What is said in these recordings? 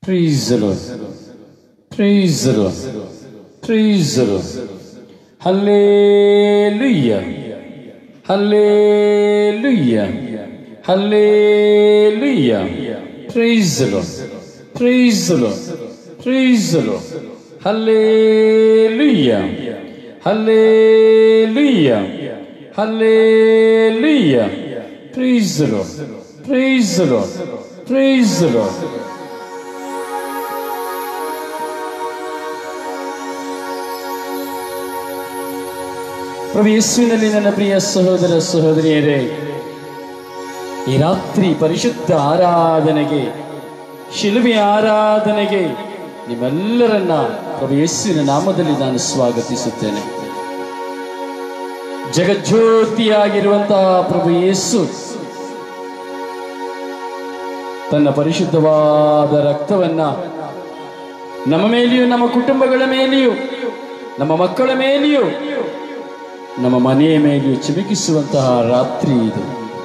Praise the Lord. Praise the Lord. Praise the Lord. Hallelujah. Hallelujah. Hallelujah. Praise the Lord. Praise the Lord. Praise the Lord. Hallelujah. Hallelujah. Hallelujah. Praise the Lord. Praise the Lord. Praise the Lord. ಪ್ರಭು ಯೇಸುವಿನಲ್ಲಿ ನನ್ನ ಪ್ರಿಯ ಸಹೋದರ ಸಹೋದರಿಯರೇ ಈ ರಾತ್ರಿ ಪರಿಶುದ್ಧ ಆರಾಧನೆಗೆ ಶಿಲುಬೆ ಆರಾಧನೆಗೆ ನಿಮ್ಮೆಲ್ಲರನ್ನ ಪ್ರಭು ಯೇಸುವಿನ ನಾಮದಲ್ಲಿ ನಾನು ಸ್ವಾಗತಿಸುತ್ತೇನೆ ಜಗಜ್ಯೋತಿಯಾಗಿರುವಂತಹ ಪ್ರಭು ಯೇಸು ತನ್ನ ಪರಿಶುದ್ಧವಾದ ರಕ್ತವನ್ನ ನಮ್ಮ ಮೇಲೆಯೂ ನಮ್ಮ ಕುಟುಂಬಗಳ ಮೇಲೆಯೂ ನಮ್ಮ ಮಕ್ಕಳ ಮೇಲೆಯೂ ನಮ್ಮ ಮನೆಯ ಮೇಲೆಯೂ ಚಿಮುಕಿಸುವಂತಹ ರಾತ್ರಿ ಇದು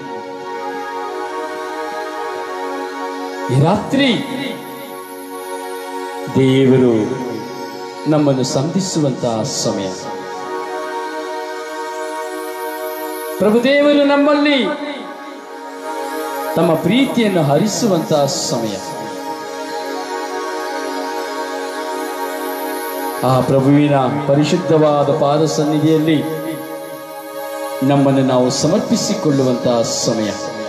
ಈ ರಾತ್ರಿ ದೇವರು ನಮ್ಮನ್ನು ಸಂಧಿಸುವಂತಹ ಸಮಯ ಪ್ರಭುದೇವರು ನಮ್ಮಲ್ಲಿ ತಮ್ಮ ಪ್ರೀತಿಯನ್ನು ಹರಿಸುವಂತಹ ಸಮಯ ಆ ಪ್ರಭುವಿನ ಪರಿಶುದ್ಧವಾದ ಪಾದ ಸನ್ನಿಧಿಯಲ್ಲಿ ನಮ್ಮನ್ನು ನಾವು ಸಮರ್ಪಿಸಿಕೊಳ್ಳುವಂತಹ ಸಮಯ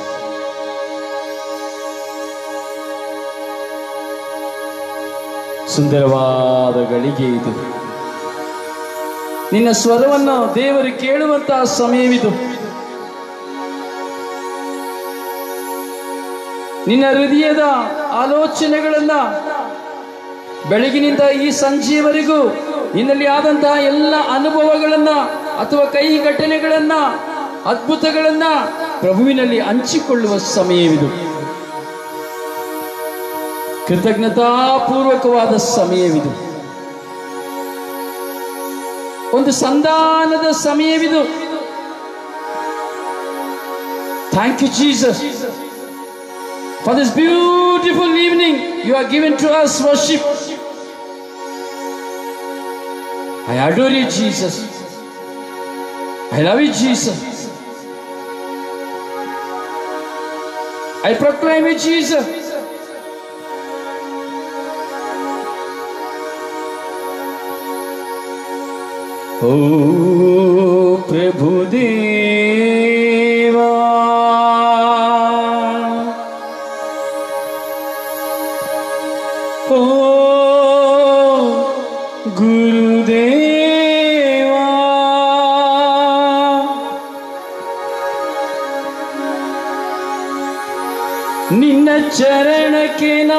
ಸುಂದರವಾದ ಗಳಿಗೆ ಇದು ನಿನ್ನ ಸ್ವರವನ್ನು ದೇವರು ಕೇಳುವಂತಹ ಸಮಯವಿದು ನಿನ್ನ ಹೃದಯದ ಆಲೋಚನೆಗಳನ್ನ ಬೆಳಗಿನಿಂದ ಈ ಸಂಜೆಯವರೆಗೂ ನಿನ್ನಲ್ಲಿ ಆದಂತಹ ಎಲ್ಲ ಅನುಭವಗಳನ್ನ ಅಥವಾ ಕೈ ಘಟನೆಗಳನ್ನ ಅದ್ಭುತಗಳನ್ನ ಪ್ರಭುವಿನಲ್ಲಿ ಹಂಚಿಕೊಳ್ಳುವ ಸಮಯವಿದು ಕೃತಜ್ಞತಾಪೂರ್ವಕವಾದ ಸಮಯವಿದು ಒಂದು ಸಂಧಾನದ ಸಮಯವಿದು thank you Jesus for this beautiful evening you are given to us worship I adore you, Jesus. I love you, Jesus. I proclaim you, Jesus. Oh, Prabhu Deva. Oh, Gurudeva. ನಿನ್ನ ಚರಣಕ್ಕೆ ನಾ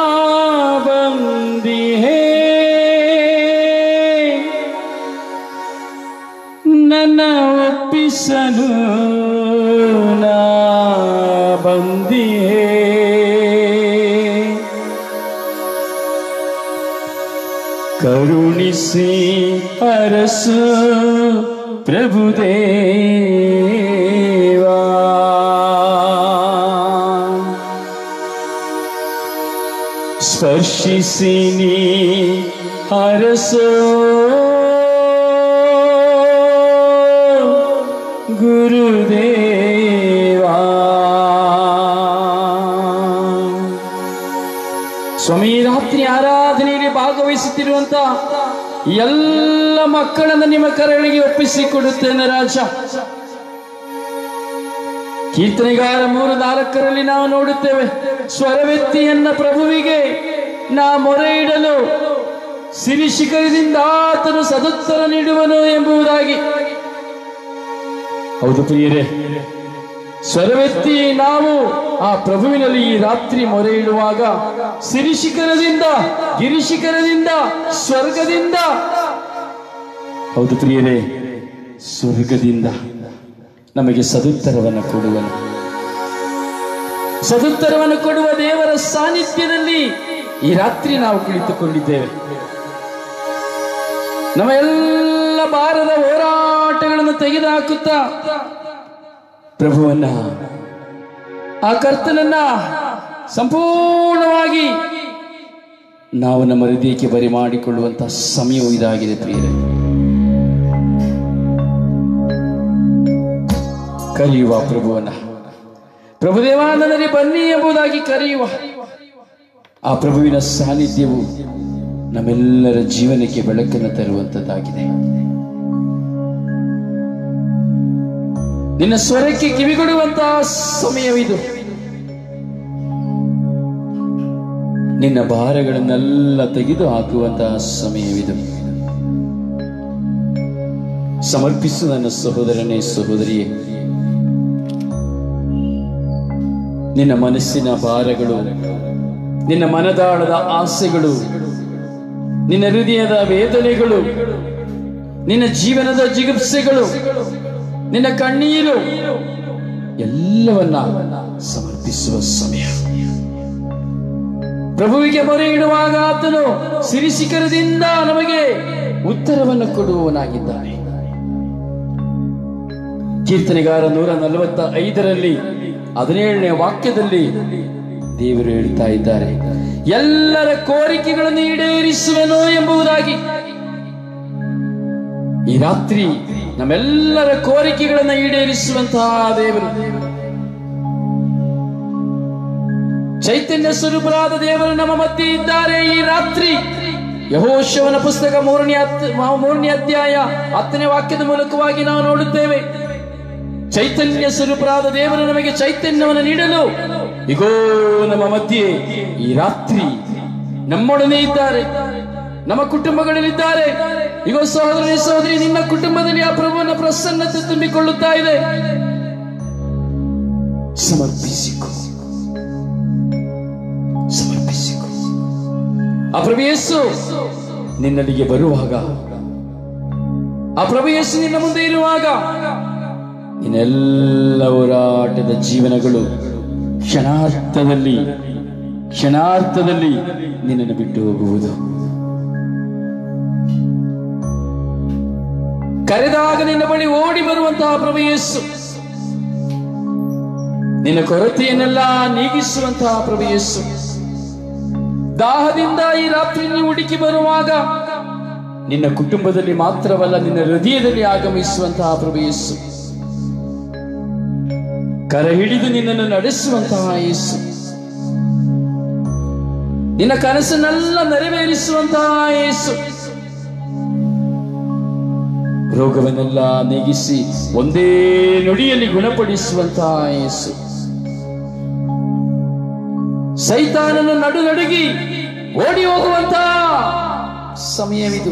ಬಂದಿಹೇ ನನ್ನ ಒಪ್ಪಿಸಲು ನಾ ಬಂದಿಹೇ ಕರುಣಿಸಿ ಅರಸು ಪ್ರಭುದೇವಾ ಸ್ಪರ್ಶಿಸಿ ನೀ ಹರಸೋ ಗುರುದೇವಾ ಸ್ವಾಮಿ ಈ ರಾತ್ರಿ ಆರಾಧನೆಯಲ್ಲಿ ಭಾಗವಹಿಸುತ್ತಿರುವಂತ ಎಲ್ಲ ಮಕ್ಕಳನ್ನು ನಿಮ್ಮ ಕರಳಿಗೆ ಒಪ್ಪಿಸಿಕೊಡುತ್ತೇನೆ ರಾಜ ಕೀರ್ತನೆಗಾರ ಮೂರು ನಾಲ್ಕರಲ್ಲಿ ನಾವು ನೋಡುತ್ತೇವೆ ಸ್ವರವೆತ್ತಿಯನ್ನ ಪ್ರಭುವಿಗೆ ನಾ ಮೊರೆ ಇಡಲು ಸಿರಿ ಶಿಖರದಿಂದ ಆತನು ಸದುತ್ತರ ನೀಡುವನು ಎಂಬುದಾಗಿ ಹೌದು ಪ್ರಿಯರೇ ಸ್ವರವೆತ್ತಿ ನಾವು ಆ ಪ್ರಭುವಿನಲ್ಲಿ ಈ ರಾತ್ರಿ ಮೊರೆ ಇಡುವಾಗ ಸಿರಿಶಿಖರದಿಂದ ಗಿರಿಶಿಖರದಿಂದ ಸ್ವರ್ಗದಿಂದ ಹೌದು ಪ್ರಿಯರೇ ಸ್ವರ್ಗದಿಂದ ನಮಗೆ ಸದುತ್ತರವನ್ನು ಕೊಡುವನು ಸದುತ್ತರವನ್ನು ಕೊಡುವ ದೇವರ ಸಾನ್ನಿಧ್ಯದಲ್ಲಿ ಈ ರಾತ್ರಿ ನಾವು ಕುಳಿತುಕೊಂಡಿದ್ದೇವೆ ನಮ್ಮ ಎಲ್ಲ ಭಾರದ ಹೋರಾಟಗಳನ್ನು ತೆಗೆದುಹಾಕುತ್ತಾ ಪ್ರಭುವನ್ನ ಆ ಕರ್ತನನ್ನ ಸಂಪೂರ್ಣವಾಗಿ ನಾವು ನಮ್ಮ ಹೃದಯಕ್ಕೆ ಬರಿ ಮಾಡಿಕೊಳ್ಳುವಂತಹ ಸಮಯವು ಇದಾಗಿದೆ ಪ್ರಿಯರೇ ಕರೆಯುವ ಪ್ರಭುವನ ಪ್ರಭುದೇವಾನಂದನೇ ಬನ್ನಿ ಎಂಬುದಾಗಿ ಕರೆಯುವ ಆ ಪ್ರಭುವಿನ ಸಾನ್ನಿಧ್ಯವು ನಮ್ಮೆಲ್ಲರ ಜೀವನಕ್ಕೆ ಬೆಳಕನ್ನು ತರುವಂತದ್ದಾಗಿದೆ ನಿನ್ನ ಸ್ವರಕ್ಕೆ ಕಿವಿಗೊಡುವಂತಹ ಸಮಯವಿದು ನಿನ್ನ ಭಾರಗಳನ್ನೆಲ್ಲ ತೆಗೆದು ಹಾಕುವಂತಹ ಸಮಯವಿದು ಸಮರ್ಪಿಸು ನನ್ನ ಸಹೋದರನೇ ಸಹೋದರಿಯೇ ನಿನ್ನ ಮನಸ್ಸಿನ ಭಾರಗಳು ನಿನ್ನ ಮನದಾಳದ ಆಸೆಗಳು ನಿನ್ನ ಹೃದಯದ ವೇದನೆಗಳು ನಿನ್ನ ಜೀವನದ ಜಿಗುಪ್ಸೆಗಳು ನಿನ್ನ ಕಣ್ಣೀರು ಎಲ್ಲವನ್ನ ಸಮರ್ಪಿಸುವ ಸಮಯ ಪ್ರಭುವಿಗೆ ಮೊರೆ ಇಡುವಾಗ ಆತನು ಸಿರಿಶಿಖರದಿಂದ ನಮಗೆ ಉತ್ತರವನ್ನು ಕೊಡುವವನಾಗಿದ್ದಾನೆ ಕೀರ್ತನೆಗಾರ ನೂರ ನಲವತ್ತ ಐದರಲ್ಲಿ ಹದಿನೇಳನೇ ವಾಕ್ಯದಲ್ಲಿ ದೇವರು ಹೇಳ್ತಾ ಇದ್ದಾರೆ ಎಲ್ಲರ ಕೋರಿಕೆಗಳನ್ನು ಈಡೇರಿಸುವೆನೋ ಎಂಬುದಾಗಿ ಈ ರಾತ್ರಿ ನಮ್ಮೆಲ್ಲರ ಕೋರಿಕೆಗಳನ್ನು ಈಡೇರಿಸುವಂತಹ ದೇವರು ಚೈತನ್ಯ ಸ್ವರೂಪರಾದ ದೇವರು ನಮ್ಮ ಮಧ್ಯೆ ಇದ್ದಾರೆ ಈ ರಾತ್ರಿ ಯಹೋಶವನ ಪುಸ್ತಕ ಮೂರನೇ ಅತ್- ಮೂರನೇ ಅಧ್ಯಾಯ ಹತ್ತನೇ ವಾಕ್ಯದ ಮೂಲಕವಾಗಿ ನಾವು ನೋಡುತ್ತೇವೆ ಚೈತನ್ಯ ಸ್ವರೂಪರಾದ ದೇವರು ನಮಗೆ ಚೈತನ್ಯವನ್ನು ನೀಡಲು ಇಗೋ ನಮ್ಮ ಮಧ್ಯೆ ಈ ರಾತ್ರಿ ನಮ್ಮೊಡನೆ ಇದ್ದಾರೆ ನಮ್ಮ ಕುಟುಂಬಗಳಲ್ಲಿದ್ದಾರೆ ಇಗೋ ಸಹೋದರಿ ಸಹೋದರಿ ನಿನ್ನ ಕುಟುಂಬದಲ್ಲಿ ಆ ಪ್ರಭುವನ ಪ್ರಸನ್ನತೆ ತುಂಬಿಕೊಳ್ಳುತ್ತಾ ಇದೆ ಸಮರ್ಪಿಸಿಕೊ ಸಮರ್ಪಿಸಿಕೊ ಆ ಪ್ರಭು ಯೇಸು ನಿನ್ನಲ್ಲಿಗೆ ಬರುವಾಗ ಆ ಪ್ರಭು ಯೇಸು ನಿನ್ನ ಮುಂದೆ ಇರುವಾಗ ನಿನ್ನೆಲ್ಲ ಹೋರಾಟದ ಜೀವನಗಳು ಕ್ಷಣಾರ್ಥದಲ್ಲಿ ಕ್ಷಣಾರ್ಥದಲ್ಲಿ ನಿನ್ನನ್ನು ಬಿಟ್ಟು ಹೋಗುವುದು ಕರೆದಾಗ ನಿನ್ನ ಬಳಿ ಓಡಿ ಬರುವಂತಹ ಪ್ರಭು ಯೇಸು ನಿನ್ನ ಕೊರತೆಯನ್ನೆಲ್ಲ ನೀಗಿಸುವಂತಹ ಪ್ರಭು ಯೇಸು ದಾಹದಿಂದ ಈ ರಾತ್ರಿ ನೀವು ಹುಡುಕಿ ಬರುವಾಗ ನಿನ್ನ ಕುಟುಂಬದಲ್ಲಿ ಮಾತ್ರವಲ್ಲ ನಿನ್ನ ಹೃದಯದಲ್ಲಿ ಆಗಮಿಸುವಂತಹ ಪ್ರಭು ಯೇಸು ಕರ ಹಿಡಿದು ನಿನ್ನನ್ನು ನಡೆಸುವಂತಹ ಯೇಸು ನಿನ್ನ ಕನಸನ್ನೆಲ್ಲ ನೆರವೇರಿಸುವಂತಹ ಯೇಸು ರೋಗವನ್ನೆಲ್ಲ ನೀಗಿಸಿ ಒಂದೇ ನುಡಿಯಲ್ಲಿ ಗುಣಪಡಿಸುವಂತಹ ಯೇಸು ಸೈತಾನನು ನಡು ನಡುಗಿ ಓಡಿ ಹೋಗುವಂತಹ ಸಮಯವಿದು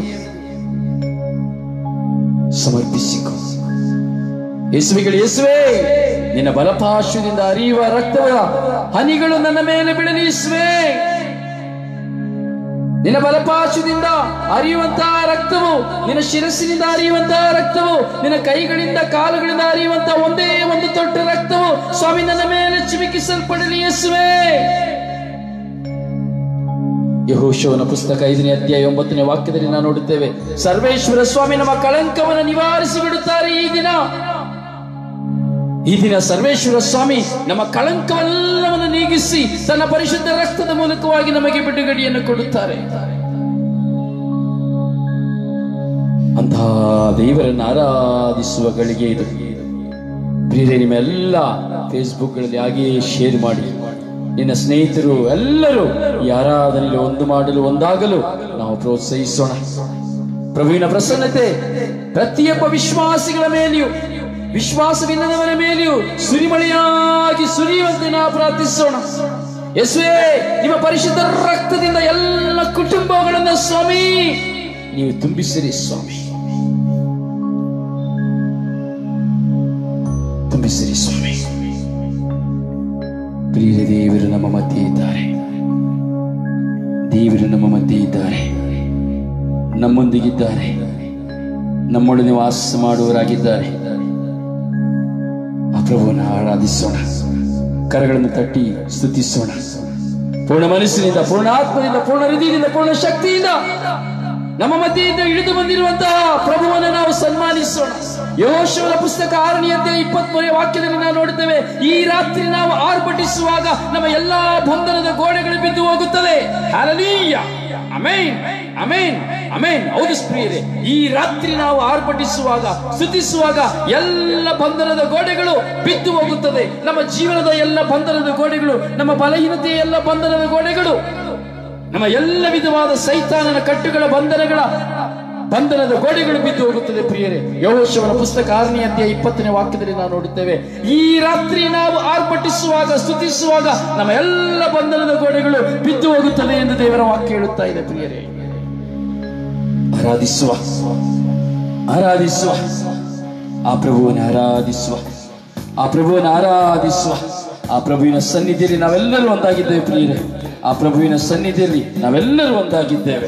ಸಮರ್ಪಿಸಿಕೊ ಯೇಸುವಿಗಳು ಯೇಸುವೆ ನಿನ್ನ ಬಲಪಾರ್ಶ್ವದಿಂದ ಹರಿಯುವ ರಕ್ತದ ಹನಿಗಳು ನನ್ನ ಮೇಲೆ ಬಿಡಲಿ ಯೇಸುವೆ ನಿನ್ನ ಬಲಪಾರ್ಶ್ವದಿಂದ ಹರಿಯುವಂತಹ ರಕ್ತವು ನಿನ್ನ ಶಿರಸ್ಸಿನಿಂದ ಹರಿಯುವಂತಹ ರಕ್ತವು ನಿನ್ನ ಕೈಗಳಿಂದ ಕಾಲುಗಳಿಂದ ಹರಿಯುವಂತಹ ಒಂದೇ ಒಂದು ತೊಟ್ಟ ರಕ್ತವು ಸ್ವಾಮಿ ನನ್ನ ಮೇಲೆ ಚಿಮುಕಿಸಲ್ಪಡಲಿ ಯೇಸುವೆ ಯಹೋಶವನ ಪುಸ್ತಕ ಐದನೇ ಅಧ್ಯಾಯ ಒಂಬತ್ತನೇ ವಾಕ್ಯದಲ್ಲಿ ನಾವು ನೋಡುತ್ತೇವೆ ಸರ್ವೇಶ್ವರ ಸ್ವಾಮಿ ನಮ್ಮ ಕಳಂಕವನ್ನು ನಿವಾರಿಸಿ ಬಿಡುತ್ತಾರೆ ಈ ದಿನ ಈ ದಿನ ಸರ್ವೇಶ್ವರ ಸ್ವಾಮಿ ನಮ್ಮ ಕಳಂಕವೆಲ್ಲವನ್ನು ನೀಗಿಸಿ ತನ್ನ ಪರಿಶುದ್ಧ ರಕ್ತದ ಮೂಲಕವಾಗಿ ನಮಗೆ ಬಿಡುಗಡೆಯನ್ನು ಕೊಡುತ್ತಾರೆ ಅಂತಹ ದೇವರನ್ನು ಆರಾಧಿಸುವ ಗಳಿಗೆ ಇದು ಪ್ರಿಯರೇ ನಿಮ್ಮೆಲ್ಲ ಫೇಸ್ಬುಕ್ಗಳಲ್ಲಿ ಹಾಗೆಯೇ ಶೇರ್ ಮಾಡಿ ನಿನ್ನ ಸ್ನೇಹಿತರು ಎಲ್ಲರೂ ಈ ಆರಾಧನೆಯಲ್ಲಿ ಒಂದು ಮಾಡಲು ಒಂದಾಗಲು ನಾವು ಪ್ರೋತ್ಸಾಹಿಸೋಣ ಪ್ರಭುವಿನ ಪ್ರಸನ್ನತೆ ಪ್ರತಿಯೊಬ್ಬ ವಿಶ್ವಾಸಿಗಳ ಮೇಲೆಯೂ ವಿಶ್ವಾಸವಿಲ್ಲದವರ ಮೇಲೆಯೂ ಸುರಿಮಳೆಯಾಗಿ ಸುರಿಯುವಂತೆ ನಾವು ಪ್ರಾರ್ಥಿಸೋಣ ಯೇಸುವೆ ನಿಮ್ಮ ಪರಿಶುದ್ಧ ರಕ್ತದಿಂದ ಎಲ್ಲ ಕುಟುಂಬಗಳನ್ನ ಸ್ವಾಮಿ ನೀವು ತುಂಬಿಸಿರಿ ಸ್ವಾಮಿ ತುಂಬಿಸಿರಿ ಸ್ವಾಮಿ ಪ್ರಿಯ ದೇವರು ನಮ್ಮ ಮಧ್ಯೆ ಇದ್ದಾರೆ ದೇವರು ನಮ್ಮ ಮಧ್ಯೆ ಇದ್ದಾರೆ ನಮ್ಮೊಂದಿಗಿದ್ದಾರೆ ನಮ್ಮೊಡನೆ ವಾಸ ಮಾಡುವವರಾಗಿದ್ದಾರೆ ಆ ಪ್ರಭುವನ್ನು ಆರಾಧಿಸೋಣ ಕರಗಳನ್ನು ತಟ್ಟಿ ಸ್ತುತಿಸೋಣ ಪೂರ್ಣ ಮನಸ್ಸಿನಿಂದ ಪೂರ್ಣ ಆತ್ಮದಿಂದ ಪೂರ್ಣ ಹೃದಯದಿಂದ ಪೂರ್ಣ ಶಕ್ತಿಯಿಂದ ನಮ್ಮ ಮಧ್ಯೆಯಿಂದ ಇಳಿದು ಬಂದಿರುವಂತಹ ಪ್ರಭುವನ್ನು ನಾವು ಸನ್ಮಾನಿಸೋಣ ಯೋಶುವನ ಪುಸ್ತಕ ಆರನೇ ಅಧ್ಯಾಯ ಇಪ್ಪತ್ಮೂರನೇ ವಾಕ್ಯದಲ್ಲಿ ನಾವು ನೋಡುತ್ತೇವೆ ಈ ರಾತ್ರಿ ನಾವು ಆರ್ಭಟಿಸುವಾಗ ನಮ್ಮ ಎಲ್ಲಾ ಬಂಧನದ ಗೋಡೆಗಳು ಬಿದ್ದು ಹೋಗುತ್ತದೆ ಹಲಲೀಯ ಅಮೇನ್ ಅಮೇನ್ ಅಮೇನ್ ಹೌದು ಪ್ರಿಯರೇ ಈ ರಾತ್ರಿ ನಾವು ಆರ್ಭಟಿಸುವಾಗ ಸ್ತುತಿಸುವಾಗ ಎಲ್ಲ ಬಂಧನದ ಗೋಡೆಗಳು ಬಿದ್ದು ಹೋಗುತ್ತದೆ ನಮ್ಮ ಜೀವನದ ಎಲ್ಲ ಬಂಧನದ ಗೋಡೆಗಳು ನಮ್ಮ ಬಲಹೀನತೆಯ ಎಲ್ಲ ಬಂಧನದ ಗೋಡೆಗಳು ನಮ್ಮ ಎಲ್ಲ ವಿಧವಾದ ಸೈತಾನನ ಕಟ್ಟುಗಳ ಬಂಧನಗಳ ಬಂಧನದ ಗೋಡೆಗಳು ಬಿದ್ದು ಹೋಗುತ್ತದೆ ಪ್ರಿಯರೇ ಯಹೋಶವನ ಪುಸ್ತಕ ಆರನೇ ಅಧ್ಯಾಯ ಇಪ್ಪತ್ತನೇ ವಾಕ್ಯದಲ್ಲಿ ನಾವು ನೋಡುತ್ತೇವೆ ಈ ರಾತ್ರಿ ನಾವು ಆರ್ಭಟಿಸುವಾಗ ಸ್ತುತಿಸುವಾಗ ನಮ್ಮ ಎಲ್ಲ ಬಂಧನದ ಗೋಡೆಗಳು ಬಿದ್ದು ಹೋಗುತ್ತದೆ ಎಂದು ದೇವರ ವಾಕ್ಯ ಹೇಳುತ್ತಾ ಇದೆ ಪ್ರಿಯರೇ ಆರಾಧಿಸುವ ಆರಾಧಿಸುವ ಆ ಪ್ರಭುವನ್ನು ಆರಾಧಿಸುವ ಆ ಪ್ರಭುವನ್ನು ಆರಾಧಿಸುವ ಆ ಪ್ರಭುವಿನ ಸನ್ನಿಧಿಯಲ್ಲಿ ನಾವೆಲ್ಲರೂ ಒಂದಾಗಿದ್ದೇವೆ ಪ್ರಿಯರೇ ಆ ಪ್ರಭುವಿನ ಸನ್ನಿಧಿಯಲ್ಲಿ ನಾವೆಲ್ಲರೂ ಒಂದಾಗಿದ್ದೇವೆ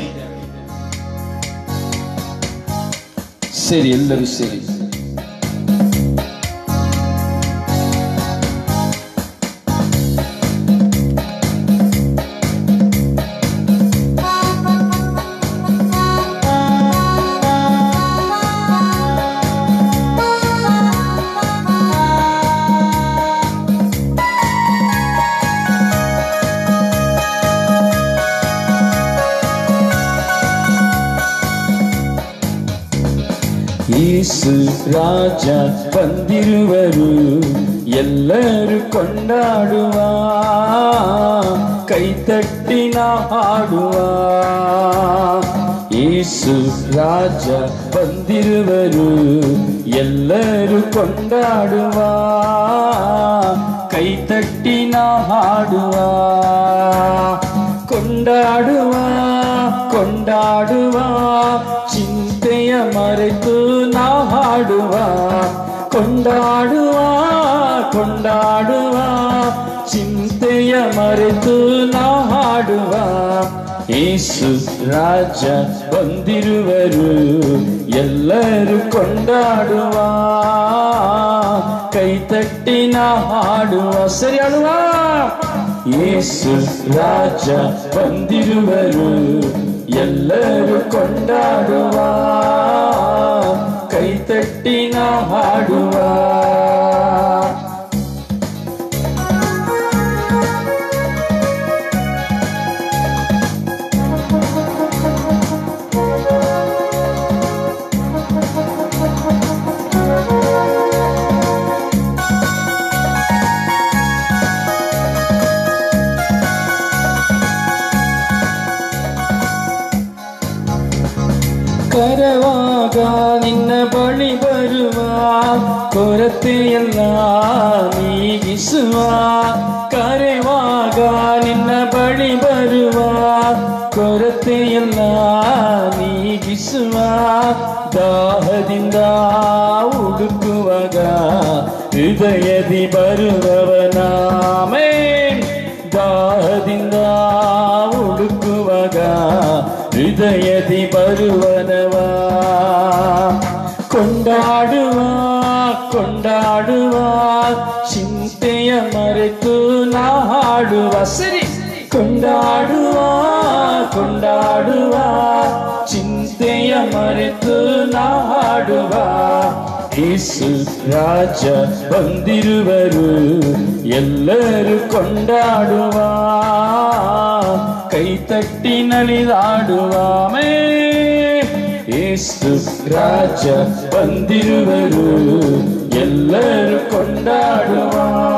ಸೇರಿ ಎಲ್ಲರೂ ಸೇರಿ ಯೇಸು ರಾಜ ಬಂದಿರುವರು ಎಲ್ಲರೂ ಕೊಂಡಾಡುವ ಕೈತಟ್ಟಿನ ಹಾಡುವ ಯೇಸು ರಾಜ ಬಂದಿರುವರು ಎಲ್ಲರೂ ಕೊಂಡಾಡುವ ಕೈತಟ್ಟಿನ ಹಾಡುವ ಕೊಂಡಾಡುವ ಕೊಂಡಾಡುವ ಚಿಂತೆಯ ಮರೆತು ನಾ ಹಾಡುವ ಕೊಂಡಾಡುವ ಕೊಂಡಾಡುವ ಚಿಂತೆಯ ಮರೆತು ನಾ ಹಾಡುವ ಯೇಸು ರಾಜ ಬಂದಿರುವರು ಎಲ್ಲರೂ ಕೊಂಡಾಡುವ ಕೈತಟ್ಟಿನ ಹಾಡುವ ಸರಿ ಹಾಡುವ ಯೇಸು ರಾಜ ಬಂದಿರುವರು ಎಲ್ಲರೂ ಕೊಂಡಾಡುವ ಕೈತಟ್ಟಿನ ಹಾಡುವ ಕರವಾಗ ನಿನ್ನ ಬಳಿ ಬರುವ ಕೊರತೆಯಲ್ಲ ನೀಗಿಸುವ ಕರೆವಾಗ ನಿನ್ನ ಬಳಿ ಬರುವ ಕೊರತೆಯಲ್ಲ ನೀಗಿಸುವ ದಾಹದಿಂದ ಹುಡುಕುವಾಗ ಹೃದಯದಿ ಬರುವವನಾಮೇ ದಾಹದಿಂದ ಹುಡುಕುವಾಗ ಹೃದಯದಿ ಬರುವನವ ಕೊಂಡಾಡುವ ಕೊಂಡಾಡುವ ಚಿಂತೆಯ ಮರೆತು ನಾ ಹಾಡುವ ಸರಿ ಕೊಂಡಾಡುವ ಕೊಂಡಾಡುವ ಚಿಂತೆಯ ಮರೆತು ನಾ ಹಾಡುವ ಯೇಸು ರಾಜ ಬಂದಿರುವರು ಎಲ್ಲರೂ ಕೊಂಡಾಡುವ ಕೈತಟ್ಟಿ ನಲಿದಾಡುವ ಮೇ ಯೇಸು ರಾಜ ಬಂದಿರುವರು ಎಲ್ಲರೂ ಕೊಂಡಾಡುವ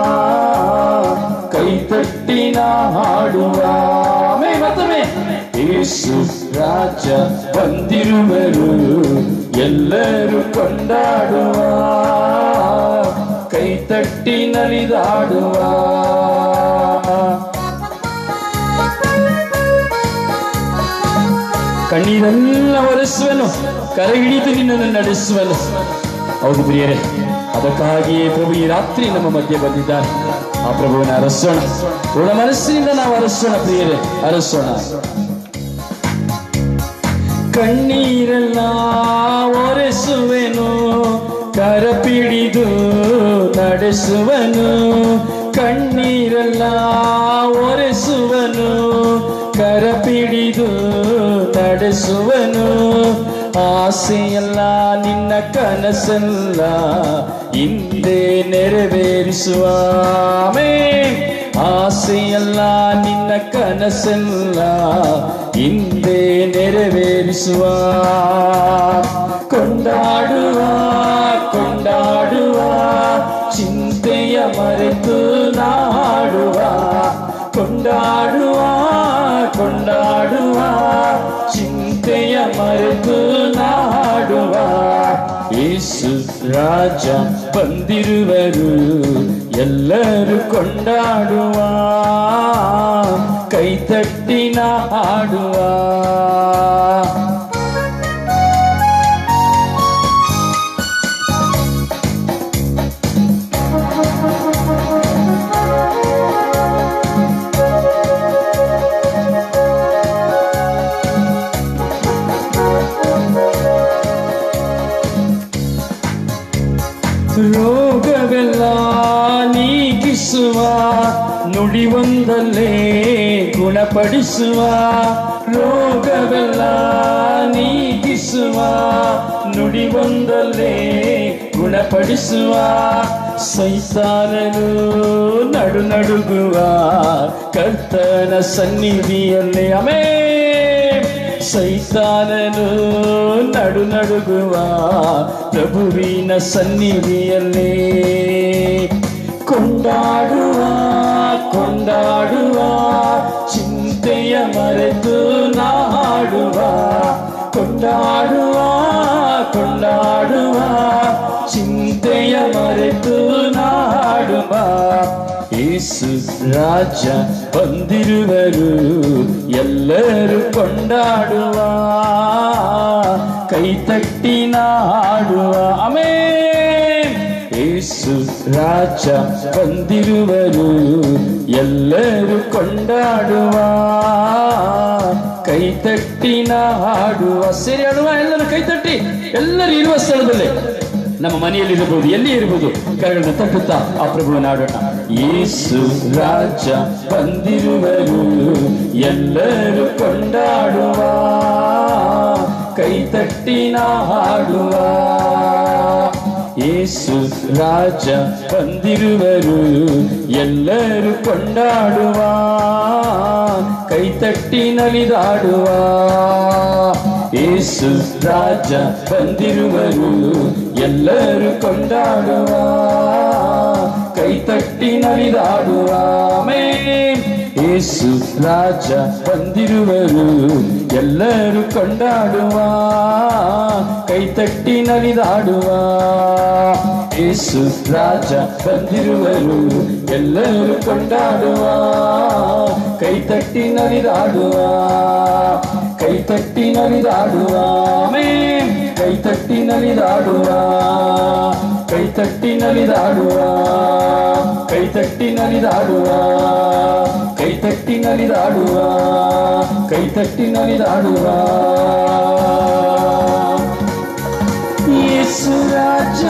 ಕೈತಟ್ಟಿನ ಹಾಡುವ ಮೇ ಮತ್ತೊಮ್ಮೆ ಯೇಸು ರಾಜ ಬಂದಿರುವರು ಎಲ್ಲರೂ ಕೊಂಡಾಡುವ ಕೈತಟ್ಟಿ ನಲಿದಾಡುವ ಕಣ್ಣೀರೆಲ್ಲ ಒರೆಸುವನು ಕರೆ ಹಿಡಿದು ನಿನ್ನನ್ನು ನಡೆಸುವನು ಹೌದು ಪ್ರಿಯರೇ ಅದಕ್ಕಾಗಿಯೇ ಪ್ರಭು ಈ ರಾತ್ರಿ ನಮ್ಮ ಮಧ್ಯೆ ಬಂದಿದ್ದಾನೆ ಆ ಪ್ರಭುವನ್ನ ಅರಸೋಣ ಪೂರ್ಣ ಮನಸ್ಸಿನಿಂದ ನಾವು ಅರಸೋಣ ಪ್ರಿಯರೇ ಅರಸೋಣ ಕಣ್ಣೀರೆಲ್ಲ ಒರೆಸುವೆನು ಕರಪಿಡಿದು ನಡೆಸುವನು ಕಣ್ಣೀರೆಲ್ಲ ಒರೆಸುವನು ಕರಪಿಡಿದು ನಡೆಸುವನು ಆಸೆಯಲ್ಲ ನಿನ್ನ ಕನಸಲ್ಲ ಹಿಂದೆ ನೆರವೇರಿಸುವ ಆಮೆನ್. ಆಸೆಯಲ್ಲ ನಿನ್ನ ಕನಸಲ್ಲ ಹಿಂದೆ ನೆರವೇರಿಸುವ ಕೊಂಡಾಡುವ ಕೊಂಡಾಡುವ ಚಿಂತೆಯ ಮರೆತು ನಾಡುವ ಕೊಂಡಾಡುವ ಕೊಂಡಾಡುವ ಚಿಂತೆಯ ಮರೆತು ನಾಡುವ ಯೇಸು ರಾಜ ಬಂದಿರುವರು ಎಲ್ಲರೂ ಕೊಂಡಾಡುವ ಕೈತಟ್ಟಿನ ಹಾಡುವ ರೋಗವೆಲ್ಲ ನೀಗಿಸುವ ನುಡಿಯೊಂದಲ್ಲೇ ಗುಣಪಡಿಸುವ ರೋಗವೆಲ್ಲ ನೀಗಿಸುವ ನುಡಿಯೊಂದಲ್ಲೇ ಗುಣಪಡಿಸುವ ಸೈತಾನನು ನಡು ನಡುಗುವ ಕರ್ತನ ಸನ್ನಿಧಿಯಲ್ಲಿ ಅಮೇ ಸೈತಾನನು ನಡು ನಡುಗುವ ಪ್ರಭುವಿನ ಸನ್ನಿಧಿಯಲ್ಲಿ ಕೊಂಡಾಡುವ ಕೊಂಡಾಡುವ ಚಿಂತೆಯ ಮರೆತು ನಾಡುವ ಕೊಂಡಾಡುವ ಕೊಂಡಾಡುವ ಚಿಂತೆಯ ಮರೆತು ನಾಡುವ ಯೇಸು ರಾಜ ಬಂದಿರುವರು ಎಲ್ಲರೂ ಕೊಂಡಾಡುವ ಕೈತಟ್ಟಿನ ಹಾಡುವ ಅಮೇ ಯೇಸು ರಾಜ ಬಂದಿರುವರು ಎಲ್ಲರೂ ಕೊಂಡಾಡುವ ಕೈತಟ್ಟಿನ ಹಾಡುವ ಸೇರಿ ಹಾಡುವ ಎಲ್ಲರೂ ಕೈತಟ್ಟಿ ಎಲ್ಲರೂ ಇರುವ ಸ್ಥಳದಲ್ಲಿ ನಮ್ಮ ಮನೆಯಲ್ಲಿ ಇರಬಹುದು ಎಲ್ಲಿ ಇರಬಹುದು ಕರಗಳನ್ನ ತಟ್ಟುತ್ತಾ ಆ ಪ್ರಭುವನ್ನು ಆಡೋಣ ಯೇಸು ರಾಜ ಬಂದಿರುವರು ಎಲ್ಲರೂ ಕೊಂಡಾಡುವ ಕೈತಟ್ಟಿನ ಹಾಡುವ ಯೇಸು ರಾಜ ಬಂದಿರುವರು ಎಲ್ಲರೂ ಕೊಂಡಾಡುವ ಕೈತಟ್ಟಿ ನಲಿದಾಡುವ ಯೇಸು ರಾಜ ಬಂದಿರುವರು ಎಲ್ಲರೂ ಕೊಂಡಾಡುವ ಕೈತಟ್ಟಿ ನಲಿದಾಡುವ ಆಮೆನ್. ಯೇಸು ರಾಜ ಬಂದಿರುವರು ಎಲ್ಲರೂ ಕೊಂಡಾಡುವ ಕೈತಟ್ಟಿ ನಲಿದಾಡುವ ಯೇಸು ರಾಜ ಬಂದಿರುವರು ಎಲ್ಲರೂ ಕೊಂಡಾಡುವ ಕೈತಟ್ಟಿ ನಲಿದಾಡುವ ಕೈತಟ್ಟಿ ನಲಿದಾಡುವ ಆಮೆನ್. ಕೈತಟ್ಟಿ ನಲಿದಾಡುವ ಕೈತಟ್ಟಿ ನಲಿದಾಡುವ ಕೈತಟ್ಟಿ ನಲಿದಾಡುವ ಕೈತಟ್ಟಿ ನಲಿದಾಡುವ ಕೈತಟ್ಟಿ ನಲಿದಾಡುವ ಯೇಸು ರಾಜ